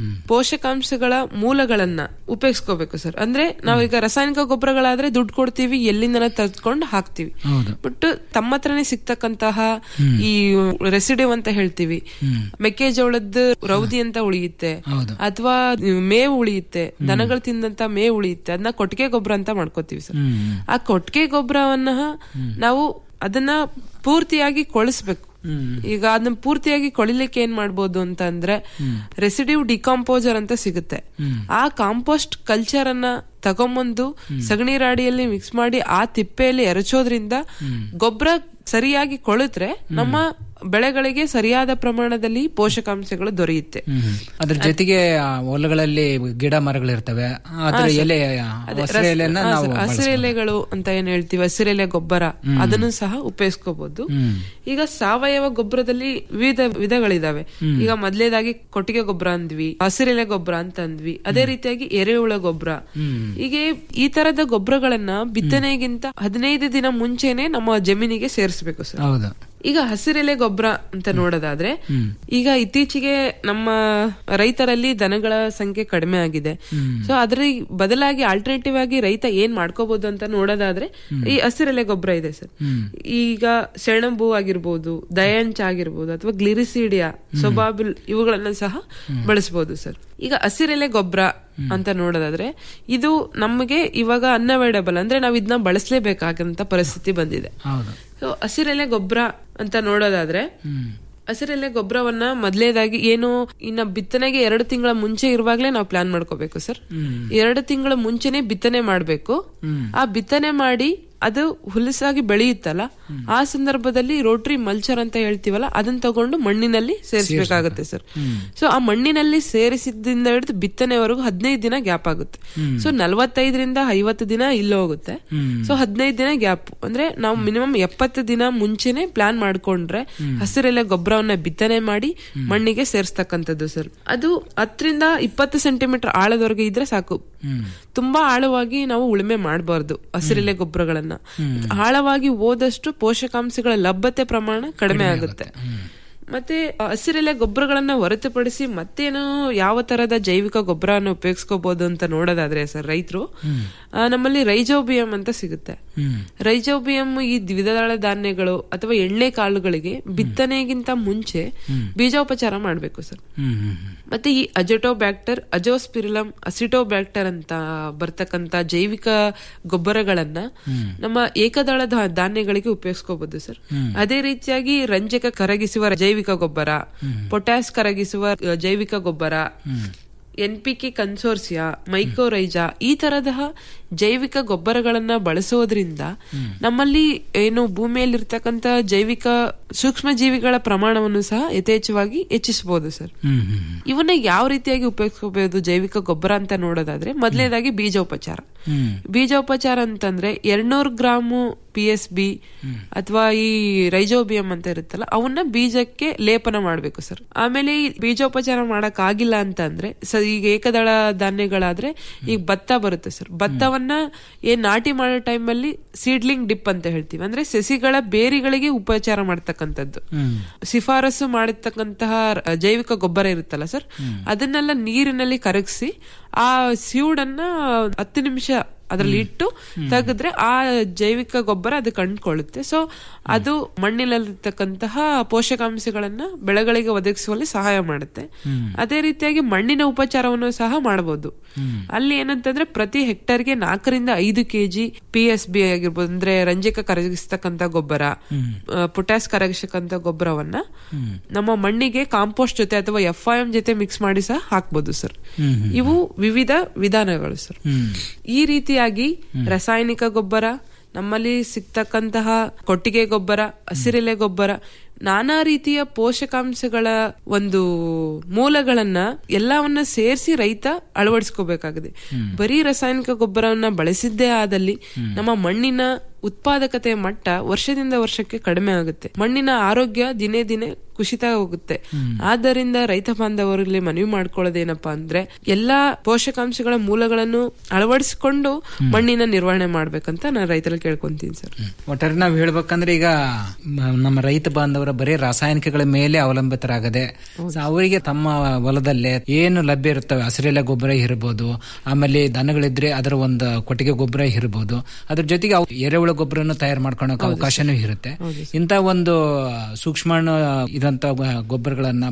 S12: ಪೋಷಕಾಂಶಗಳ ಮೂಲಗಳನ್ನ ಉಪಯೋಗಿಸ್ಕೋಬೇಕು ಸರ್ ಅಂದ್ರೆ ನಾವೀಗ ರಾಸಾಯನಿಕ ಗೊಬ್ಬರಗಳಾದ್ರೆ ದುಡ್ಡು ಕೊಡ್ತೀವಿ ಎಲ್ಲಿಂದನ ತೆಗೆದುಕೊಂಡು ಹಾಕ್ತಿವಿ
S11: ಹೌದು
S12: ಬಟ್ ತಮ್ಮ ಹತ್ರನೇ ಸಿಗ್ತಕ್ಕಂತಹ ಈ ರೆಸಿಡಿವ್ ಅಂತ ಹೇಳ್ತೀವಿ ಮೆಕ್ಕೆಜೋಳದ ರೌದಿ ಅಂತ ಉಳಿಯುತ್ತೆ
S11: ಹೌದು.
S12: ಅಥವಾ ಮೇವು ಉಳಿಯುತ್ತೆ ದನಗಳು ತಿಂದಂತ ಮೇವು ಉಳಿಯುತ್ತೆ ಅದನ್ನ ಕೊಟ್ಟಿಗೆ ಗೊಬ್ಬರ ಅಂತ ಮಾಡ್ಕೋತೀವಿ ಸರ್ ಆ ಕೊಟ್ಟಿಗೆ ಗೊಬ್ಬರವನ್ನ ನಾವು ಅದನ್ನ ಪೂರ್ತಿಯಾಗಿ ಕೊಳಿಸ್ಬೇಕು ಈಗ ಅದನ್ನ ಪೂರ್ತಿಯಾಗಿ ಕೊಳಿಲಿಕ್ಕೆ ಏನ್ ಮಾಡ್ಬೋದು ಅಂತ ಅಂದ್ರೆ ರೆಸಿಡಿವ್ ಡಿಕಾಂಪೋಸರ್ ಅಂತ ಸಿಗುತ್ತೆ ಆ ಕಾಂಪೋಸ್ಟ್ ಕಲ್ಚರ್ ಅನ್ನ ತಗೊಂಬಂದು ಸಗಣಿ ರಾಡಿಯಲ್ಲಿ ಮಿಕ್ಸ್ ಮಾಡಿ ಆ ತಿಪ್ಪೆಯಲ್ಲಿ ಎರಚೋದ್ರಿಂದ ಗೊಬ್ಬರ ಸರಿಯಾಗಿ ಕೊಳಿತ್ರೆ ನಮ್ಮ ಬೆಳೆಗಳಿಗೆ ಸರಿಯಾದ ಪ್ರಮಾಣದಲ್ಲಿ ಪೋಷಕಾಂಶಗಳು ದೊರೆಯುತ್ತೆ
S11: ಹ್ಮ್. ಅದ್ರ ಜೊತೆಗೆ ಆ ಹೊಲಗಳಲ್ಲಿ ಗಿಡ ಮರಗಳಿರ್ತವೆ ಅದ್ರ
S12: ಹಾ, ಸರ್.
S11: ಎಲೆ
S12: ಅದೇ
S11: ಹಸಿರು
S12: ರಸ-
S11: ಎಲೆನ
S12: ಹಾ,
S11: ನಾವು
S12: ಸರ್, ಹಸಿರೆಲೆಗಳು ಅಂತ ಏನ್ ಹೇಳ್ತೀವಿ ಹಸಿರೆಲೆ ಗೊಬ್ಬರ ಅದನ್ನು ಸಹ ಉಪಯೋಗಿಸ್ಕೋಬಹುದು ಈಗ ಸಾವಯವ ಗೊಬ್ಬರದಲ್ಲಿ ವಿವಿಧ ವಿಧಗಳಿದಾವೆ ಈಗ ಮೊದಲೇದಾಗಿ ಕೊಟ್ಟಿಗೆ ಗೊಬ್ಬರ ಅಂದ್ವಿ ಹಸಿರೆಲೆ ಗೊಬ್ಬರ ಅಂತ ಅಂದ್ವಿ ಅದೇ ರೀತಿಯಾಗಿ ಎರೆಹುಳ ಗೊಬ್ಬರ ಹೀಗೆ ಈ ತರದ ಗೊಬ್ಬರಗಳನ್ನ ಬಿತ್ತನೆಗಿಂತ ಹದಿನೈದು ದಿನ ಮುಂಚೆನೆ ನಮ್ಮ ಜಮೀನಿಗೆ ಸೇರಿಸಬೇಕು ಸರ್
S11: ಹೌದು
S12: ಈಗ ಹಸಿರೆಲೆ ಗೊಬ್ಬರ ಅಂತ ನೋಡೋದಾದ್ರೆ ಈಗ ಇತ್ತೀಚೆಗೆ ನಮ್ಮ ರೈತರಲ್ಲಿ ದನಗಳ ಸಂಖ್ಯೆ ಕಡಿಮೆ ಆಗಿದೆ ಸೊ ಅದ್ರ ಬದಲಾಗಿ ಆಲ್ಟರ್ನೇಟಿವ್ ಆಗಿ ರೈತ ಏನ್ ಮಾಡ್ಕೋಬಹುದು ಅಂತ ನೋಡೋದಾದ್ರೆ ಈ ಹಸಿರೆಲೆ ಗೊಬ್ಬರ ಇದೆ ಸರ್ ಈಗ ಸೆಣಬು ಆಗಿರ್ಬೋದು ದಯಾಂಚ ಆಗಿರ್ಬೋದು ಅಥವಾ ಗ್ಲಿರಿಸಿಡಿಯಾ ಸೊಬಾಬಿಲ್ ಇವುಗಳನ್ನ ಸಹ ಬಳಸಬಹುದು ಸರ್ ಈಗ ಹಸಿರೆಲೆ ಗೊಬ್ಬರ ಅಂತ ನೋಡೋದಾದ್ರೆ ಇದು ನಮಗೆ ಇವಾಗ ಅನ್ಅವೈಡಬಲ್ ಅಂದ್ರೆ ನಾವು ಇದನ್ನ ಬಳಸಲೇಬೇಕಾಗಂತ ಪರಿಸ್ಥಿತಿ ಬಂದಿದೆ
S11: ಹೌದು
S12: ಸೊ ಹಸಿರೆಲೆ ಗೊಬ್ಬರ ಅಂತ ನೋಡೋದಾದ್ರೆ ಹಸಿರೆಲೆ ಗೊಬ್ಬರವನ್ನ ಮೊದಲೇದಾಗಿ ಏನು ಇನ್ನ ಬಿತ್ತನೆಗೆ ಎರಡು ತಿಂಗಳ ಮುಂಚೆ ಇರುವಾಗ್ಲೇ ನಾವು ಪ್ಲಾನ್ ಮಾಡ್ಕೋಬೇಕು ಸರ್ ಎರಡು ತಿಂಗಳ ಮುಂಚೆನೆ ಬಿತ್ತನೆ ಮಾಡ್ಬೇಕು ಆ ಬಿತ್ತನೆ ಮಾಡಿ ಅದು ಹುಲಸಾಗಿ ಬೆಳೆಯುತ್ತಲ್ಲ ಆ ಸಂದರ್ಭದಲ್ಲಿ ರೋಟ್ರಿ ಮಲ್ಚರ್ ಅಂತ ಹೇಳ್ತೀವಲ್ಲ ಅದನ್ನ ತಗೊಂಡು ಮಣ್ಣಿನಲ್ಲಿ ಸೇರಿಸಬೇಕಾಗುತ್ತೆ ಸರ್ ಸೊ ಆ ಮಣ್ಣಿನಲ್ಲಿ ಸೇರಿಸಿದ್ದಿಂದ ಹಿಡಿದು ಬಿತ್ತನೆವರೆಗೂ ಹದಿನೈದು ದಿನ ಗ್ಯಾಪ್ ಆಗುತ್ತೆ ಸೊ ನಲವತ್ತೈದರಿಂದ ಐವತ್ತು ದಿನ ಇಲ್ಲಿ ಹೋಗುತ್ತೆ ಸೊ ಹದಿನೈದು ದಿನ ಗ್ಯಾಪ್ ಅಂದ್ರೆ ನಾವು ಮಿನಿಮಮ್ ಎಪ್ಪತ್ತು ದಿನ ಮುಂಚೆನೆ ಪ್ಲಾನ್ ಮಾಡ್ಕೊಂಡ್ರೆ ಹಸಿರೆಲೆ ಗೊಬ್ಬರವನ್ನ ಬಿತ್ತನೆ ಮಾಡಿ ಮಣ್ಣಿಗೆ ಸೇರಿಸ್ತಕ್ಕಂಥದ್ದು ಸರ್ ಅದು ಹತ್ತರಿಂದ ಇಪ್ಪತ್ತು ಸೆಂಟಿಮೀಟರ್ ಆಳದವರೆಗೆ ಇದ್ರೆ ಸಾಕು ತುಂಬಾ ಆಳವಾಗಿ ನಾವು ಉಳುಮೆ ಮಾಡಬಾರ್ದು ಹಸಿರೆಲೆ ಗೊಬ್ಬರಗಳನ್ನ ಆಳವಾಗಿ ಹೋದಷ್ಟು ಪೋಷಕಾಂಶಗಳ ಲಭ್ಯತೆ ಪ್ರಮಾಣ ಕಡಿಮೆ ಆಗುತ್ತೆ ಮತ್ತೆ ಹಸಿರೆಲೆ ಗೊಬ್ಬರಗಳನ್ನ ಹೊರತುಪಡಿಸಿ ಮತ್ತೇನು ಯಾವ ತರದ ಜೈವಿಕ ಗೊಬ್ಬರವನ್ನು ಉಪಯೋಗಿಸ್ಕೋಬಹುದು ಅಂತ ನೋಡೋದಾದ್ರೆ ಸರ್ ರೈತರು ನಮ್ಮಲ್ಲಿ ರೈಜೋಬಿಯಂ ಅಂತ ಸಿಗುತ್ತೆ ರೈಜೋಬಿಯಂ ಈ ದ್ವಿದಳ ಧಾನ್ಯಗಳು ಅಥವಾ ಎಣ್ಣೆ ಕಾಳುಗಳಿಗೆ ಬಿತ್ತನೆಗಿಂತ ಮುಂಚೆ ಬೀಜೋಪಚಾರ ಮಾಡಬೇಕು ಸರ್ ಮತ್ತೆ ಈ ಅಜಟೋಬ್ಯಾಕ್ಟರ್ ಅಜೋಸ್ಪಿರಿಲಮ್ ಅಸಿಟೋಬ್ಯಾಕ್ಟರ್ ಅಂತ ಬರ್ತಕ್ಕಂತ ಜೈವಿಕ ಗೊಬ್ಬರಗಳನ್ನ ನಮ್ಮ ಏಕದಳ ಧಾ- ಧಾನ್ಯಗಳಿಗೆ ಉಪಯೋಗಿಸ್ಕೋಬಹುದು ಸರ್ ಅದೇ ರೀತಿಯಾಗಿ ರಂಜಕ ಕರಗಿಸುವ ಜೈವಿಕ ಗೊಬ್ಬರ ಪೊಟ್ಯಾಸ್ ಕರಗಿಸುವ ಅ, ಜೈವಿಕ ಗೊಬ್ಬರ N P K consortia mycorrhiza ಈ ತರದ ಜೈವಿಕ ಗೊಬ್ಬರಗಳನ್ನ ಬಳಸೋದ್ರಿಂದ ನಮ್ಮಲ್ಲಿ ಏನು ಭೂಮಿಯಲ್ಲಿರ್ತಕ್ಕಂಥ ಜೈವಿಕ ಸೂಕ್ಷ್ಮ ಜೀವಿಗಳ ಪ್ರಮಾಣವನ್ನು ಸಹ ಯಥೇಚ್ಛವಾಗಿ ಹೆಚ್ಚಿಸಬಹುದು ಸರ್
S11: ಹ್ಮ್ ಹ್ಮ್
S12: ಇವನ್ನ ಯಾವ ರೀತಿಯಾಗಿ ಉಪಯೋಗಿಸಬಹುದು ಜೈವಿಕ ಗೊಬ್ಬರ ಅಂತ ನೋಡೋದಾದ್ರೆ ಮೊದಲನೇದಾಗಿ ಬೀಜೋಪಚಾರ
S11: ಹ್ಮ್
S12: ಬೀಜೋಪಚಾರ ಅಂತಂದ್ರೆ ಎರಡ್ನೂರು ಗ್ರಾಮು ಪಿ ಎಸ್ ಬಿ ಅಥವಾ ಈ ರೈಜೋಬಿಯಂ ಅಂತ ಇರುತ್ತಲ್ಲ ಅವನ್ನ ಬೀಜಕ್ಕೆ ಲೇಪನ ಮಾಡ್ಬೇಕು ಸರ್ ಆಮೇಲೆ ಈ ಬೀಜೋಪಚಾರ ಮಾಡಕ್ ಆಗಿಲ್ಲ ಅಂತ ಅಂದ್ರೆ ಸ ಈಗ ಏಕದಳ ಧಾನ್ಯಗಳಾದ್ರೆ ಈಗ ಭತ್ತ ಬರುತ್ತೆ ಸರ್ ಭತ್ತವನ್ನ ಏನ್ ನಾಟಿ ಮಾಡೋ ಟೈಮಲ್ಲಿ ಸೀಡ್ಲಿಂಗ್ ಡಿಪ್ ಅಂತ ಹೇಳ್ತೀವಿ ಅಂದ್ರೆ ಸಸಿಗಳ ಬೇರಿಗಳಿಗೆ ಉಪಚಾರ ಮಾಡ್ತಕ್ಕಂಥದ್ದು ಶಿಫಾರಸು ಮಾಡಿರ್ತಕ್ಕಂತಹ ಜೈವಿಕ ಗೊಬ್ಬರ ಇರುತ್ತಲ್ಲ ಸರ್ ಅದನ್ನೆಲ್ಲ ನೀರಿನಲ್ಲಿ ಕರಗಿಸಿ ಆ ಸೀಡನ್ನ ಹತ್ತು ನಿಮಿಷ ಅದರಲ್ಲಿ ಇಟ್ಟು ತೆಗೆದ್ರೆ ಆ ಜೈವಿಕ ಗೊಬ್ಬರ ಅದು ಕಂಡುಕೊಳ್ಳುತ್ತೆ ಸೊ ಅದು ಮಣ್ಣಿನಲ್ಲಿರ್ತಕ್ಕಂತಹ ಪೋಷಕಾಂಶಗಳನ್ನ ಬೆಳೆಗಳಿಗೆ ಒದಗಿಸುವಲ್ಲಿ ಸಹಾಯ ಮಾಡುತ್ತೆ ಅದೇ ರೀತಿಯಾಗಿ ಮಣ್ಣಿನ ಉಪಚಾರವನ್ನು ಸಹ ಮಾಡಬಹುದು ಅಲ್ಲಿ ಏನಂತಂದ್ರೆ ಪ್ರತಿ ಹೆಕ್ಟರ್ಗೆ ನಾಲ್ಕರಿಂದ ಐದು ಕೆಜಿ ಪಿ ಎಸ್ ಬಿ ಆಗಿರ್ಬೋದು ಅಂದ್ರೆ ರಂಜಕ ಕರಗಿಸ್ತಕ್ಕಂತ ಗೊಬ್ಬರ ಪೊಟ್ಯಾಸ್ ಕರಗಿಸ್ತಕ್ಕಂತ ಗೊಬ್ಬರವನ್ನ ನಮ್ಮ ಮಣ್ಣಿಗೆ ಕಾಂಪೋಸ್ಟ್ ಜೊತೆ ಅಥವಾ ಎಫ್ ಐ ಎಂ ಜೊತೆ ಮಿಕ್ಸ್ ಮಾಡಿ ಸಹ ಹಾಕ್ಬೋದು ಸರ್ ಇವು ವಿವಿಧ ವಿಧಾನಗಳು ಸರ್ ಈ ರೀತಿಯಾಗಿ ರಾಸಾಯನಿಕ ಗೊಬ್ಬರ ನಮ್ಮಲ್ಲಿ ಸಿಗ್ತಕ್ಕಂತಹ ಕೊಟ್ಟಿಗೆ ಗೊಬ್ಬರ ಹಸಿರೆಲೆ ಗೊಬ್ಬರ ನಾನಾ ರೀತಿಯ ಪೋಷಕಾಂಶಗಳ ಒಂದು ಮೂಲಗಳನ್ನ ಎಲ್ಲವನ್ನ ಸೇರಿಸಿ ರೈತ ಅಳವಡಿಸ್ಕೋಬೇಕಾಗಿದೆ ಬರೀ ರಾಸಾಯನಿಕ ಗೊಬ್ಬರವನ್ನ ಬಳಸಿದ್ದೇ ಆದಲ್ಲಿ ನಮ್ಮ ಮಣ್ಣಿನ ಉತ್ಪಾದಕತೆಯ ಮಟ್ಟ ವರ್ಷದಿಂದ ವರ್ಷಕ್ಕೆ ಕಡಿಮೆ ಆಗುತ್ತೆ ಮಣ್ಣಿನ ಆರೋಗ್ಯ ದಿನೇ ದಿನೇ ಕುಸಿತ ಹೋಗುತ್ತೆ ಆದ್ದರಿಂದ ರೈತ ಬಾಂಧವರಲ್ಲಿ ಮನವಿ ಮಾಡ್ಕೊಳ್ಳೋದೇನಪ್ಪಾ ಅಂದ್ರೆ ಎಲ್ಲಾ ಪೋಷಕಾಂಶಗಳ ಮೂಲಗಳನ್ನು ಅಳವಡಿಸಿಕೊಂಡು ಮಣ್ಣಿನ ನಿರ್ವಹಣೆ ಮಾಡ್ಬೇಕಂತ ನಾನು ರೈತರಲ್ಲಿ ಕೇಳ್ಕೊಂತೀನಿ ಸರ್
S11: ಒಟ್ಟಾರೆ ನಾವು ಹೇಳ್ಬೇಕಂದ್ರೆ ಈಗ ಮ- ನಮ್ಮ ರೈತ ಬಾಂಧವರ ಬರೀ ರಾಸಾಯನಿಕಗಳ ಮೇಲೆ ಅವಲಂಬಿತರಾಗದೆ ಸೊ ಅವರಿಗೆ ತಮ್ಮ ಹೊಲದಲ್ಲೇ ಏನು ಲಭ್ಯ ಇರ್ತವೆ ಹಸಿರೆಲೆ ಗೊಬ್ಬರ ಇರಬಹುದು ಆಮೇಲೆ ದನಗಳಿದ್ರೆ ಅದರ ಒಂದು ಕೊಟ್ಟಿಗೆ ಗೊಬ್ಬರ ಇರಬಹುದು ಅದ್ರ ಜೊತೆಗೆ ಅವು ಎರೆಹುಳ ಗೊಬ್ಬರನ್ನು ತಯಾರು ಮಾಡ್ಕೊಳಕ್ ಅವಕಾಶನೂ ಇರುತ್ತೆ ಇಂತ ಒಂದು ಸೂಕ್ಷ್ಮಾಣು ಇದಂತ ಗೊಬ್ಬರಗಳನ್ನ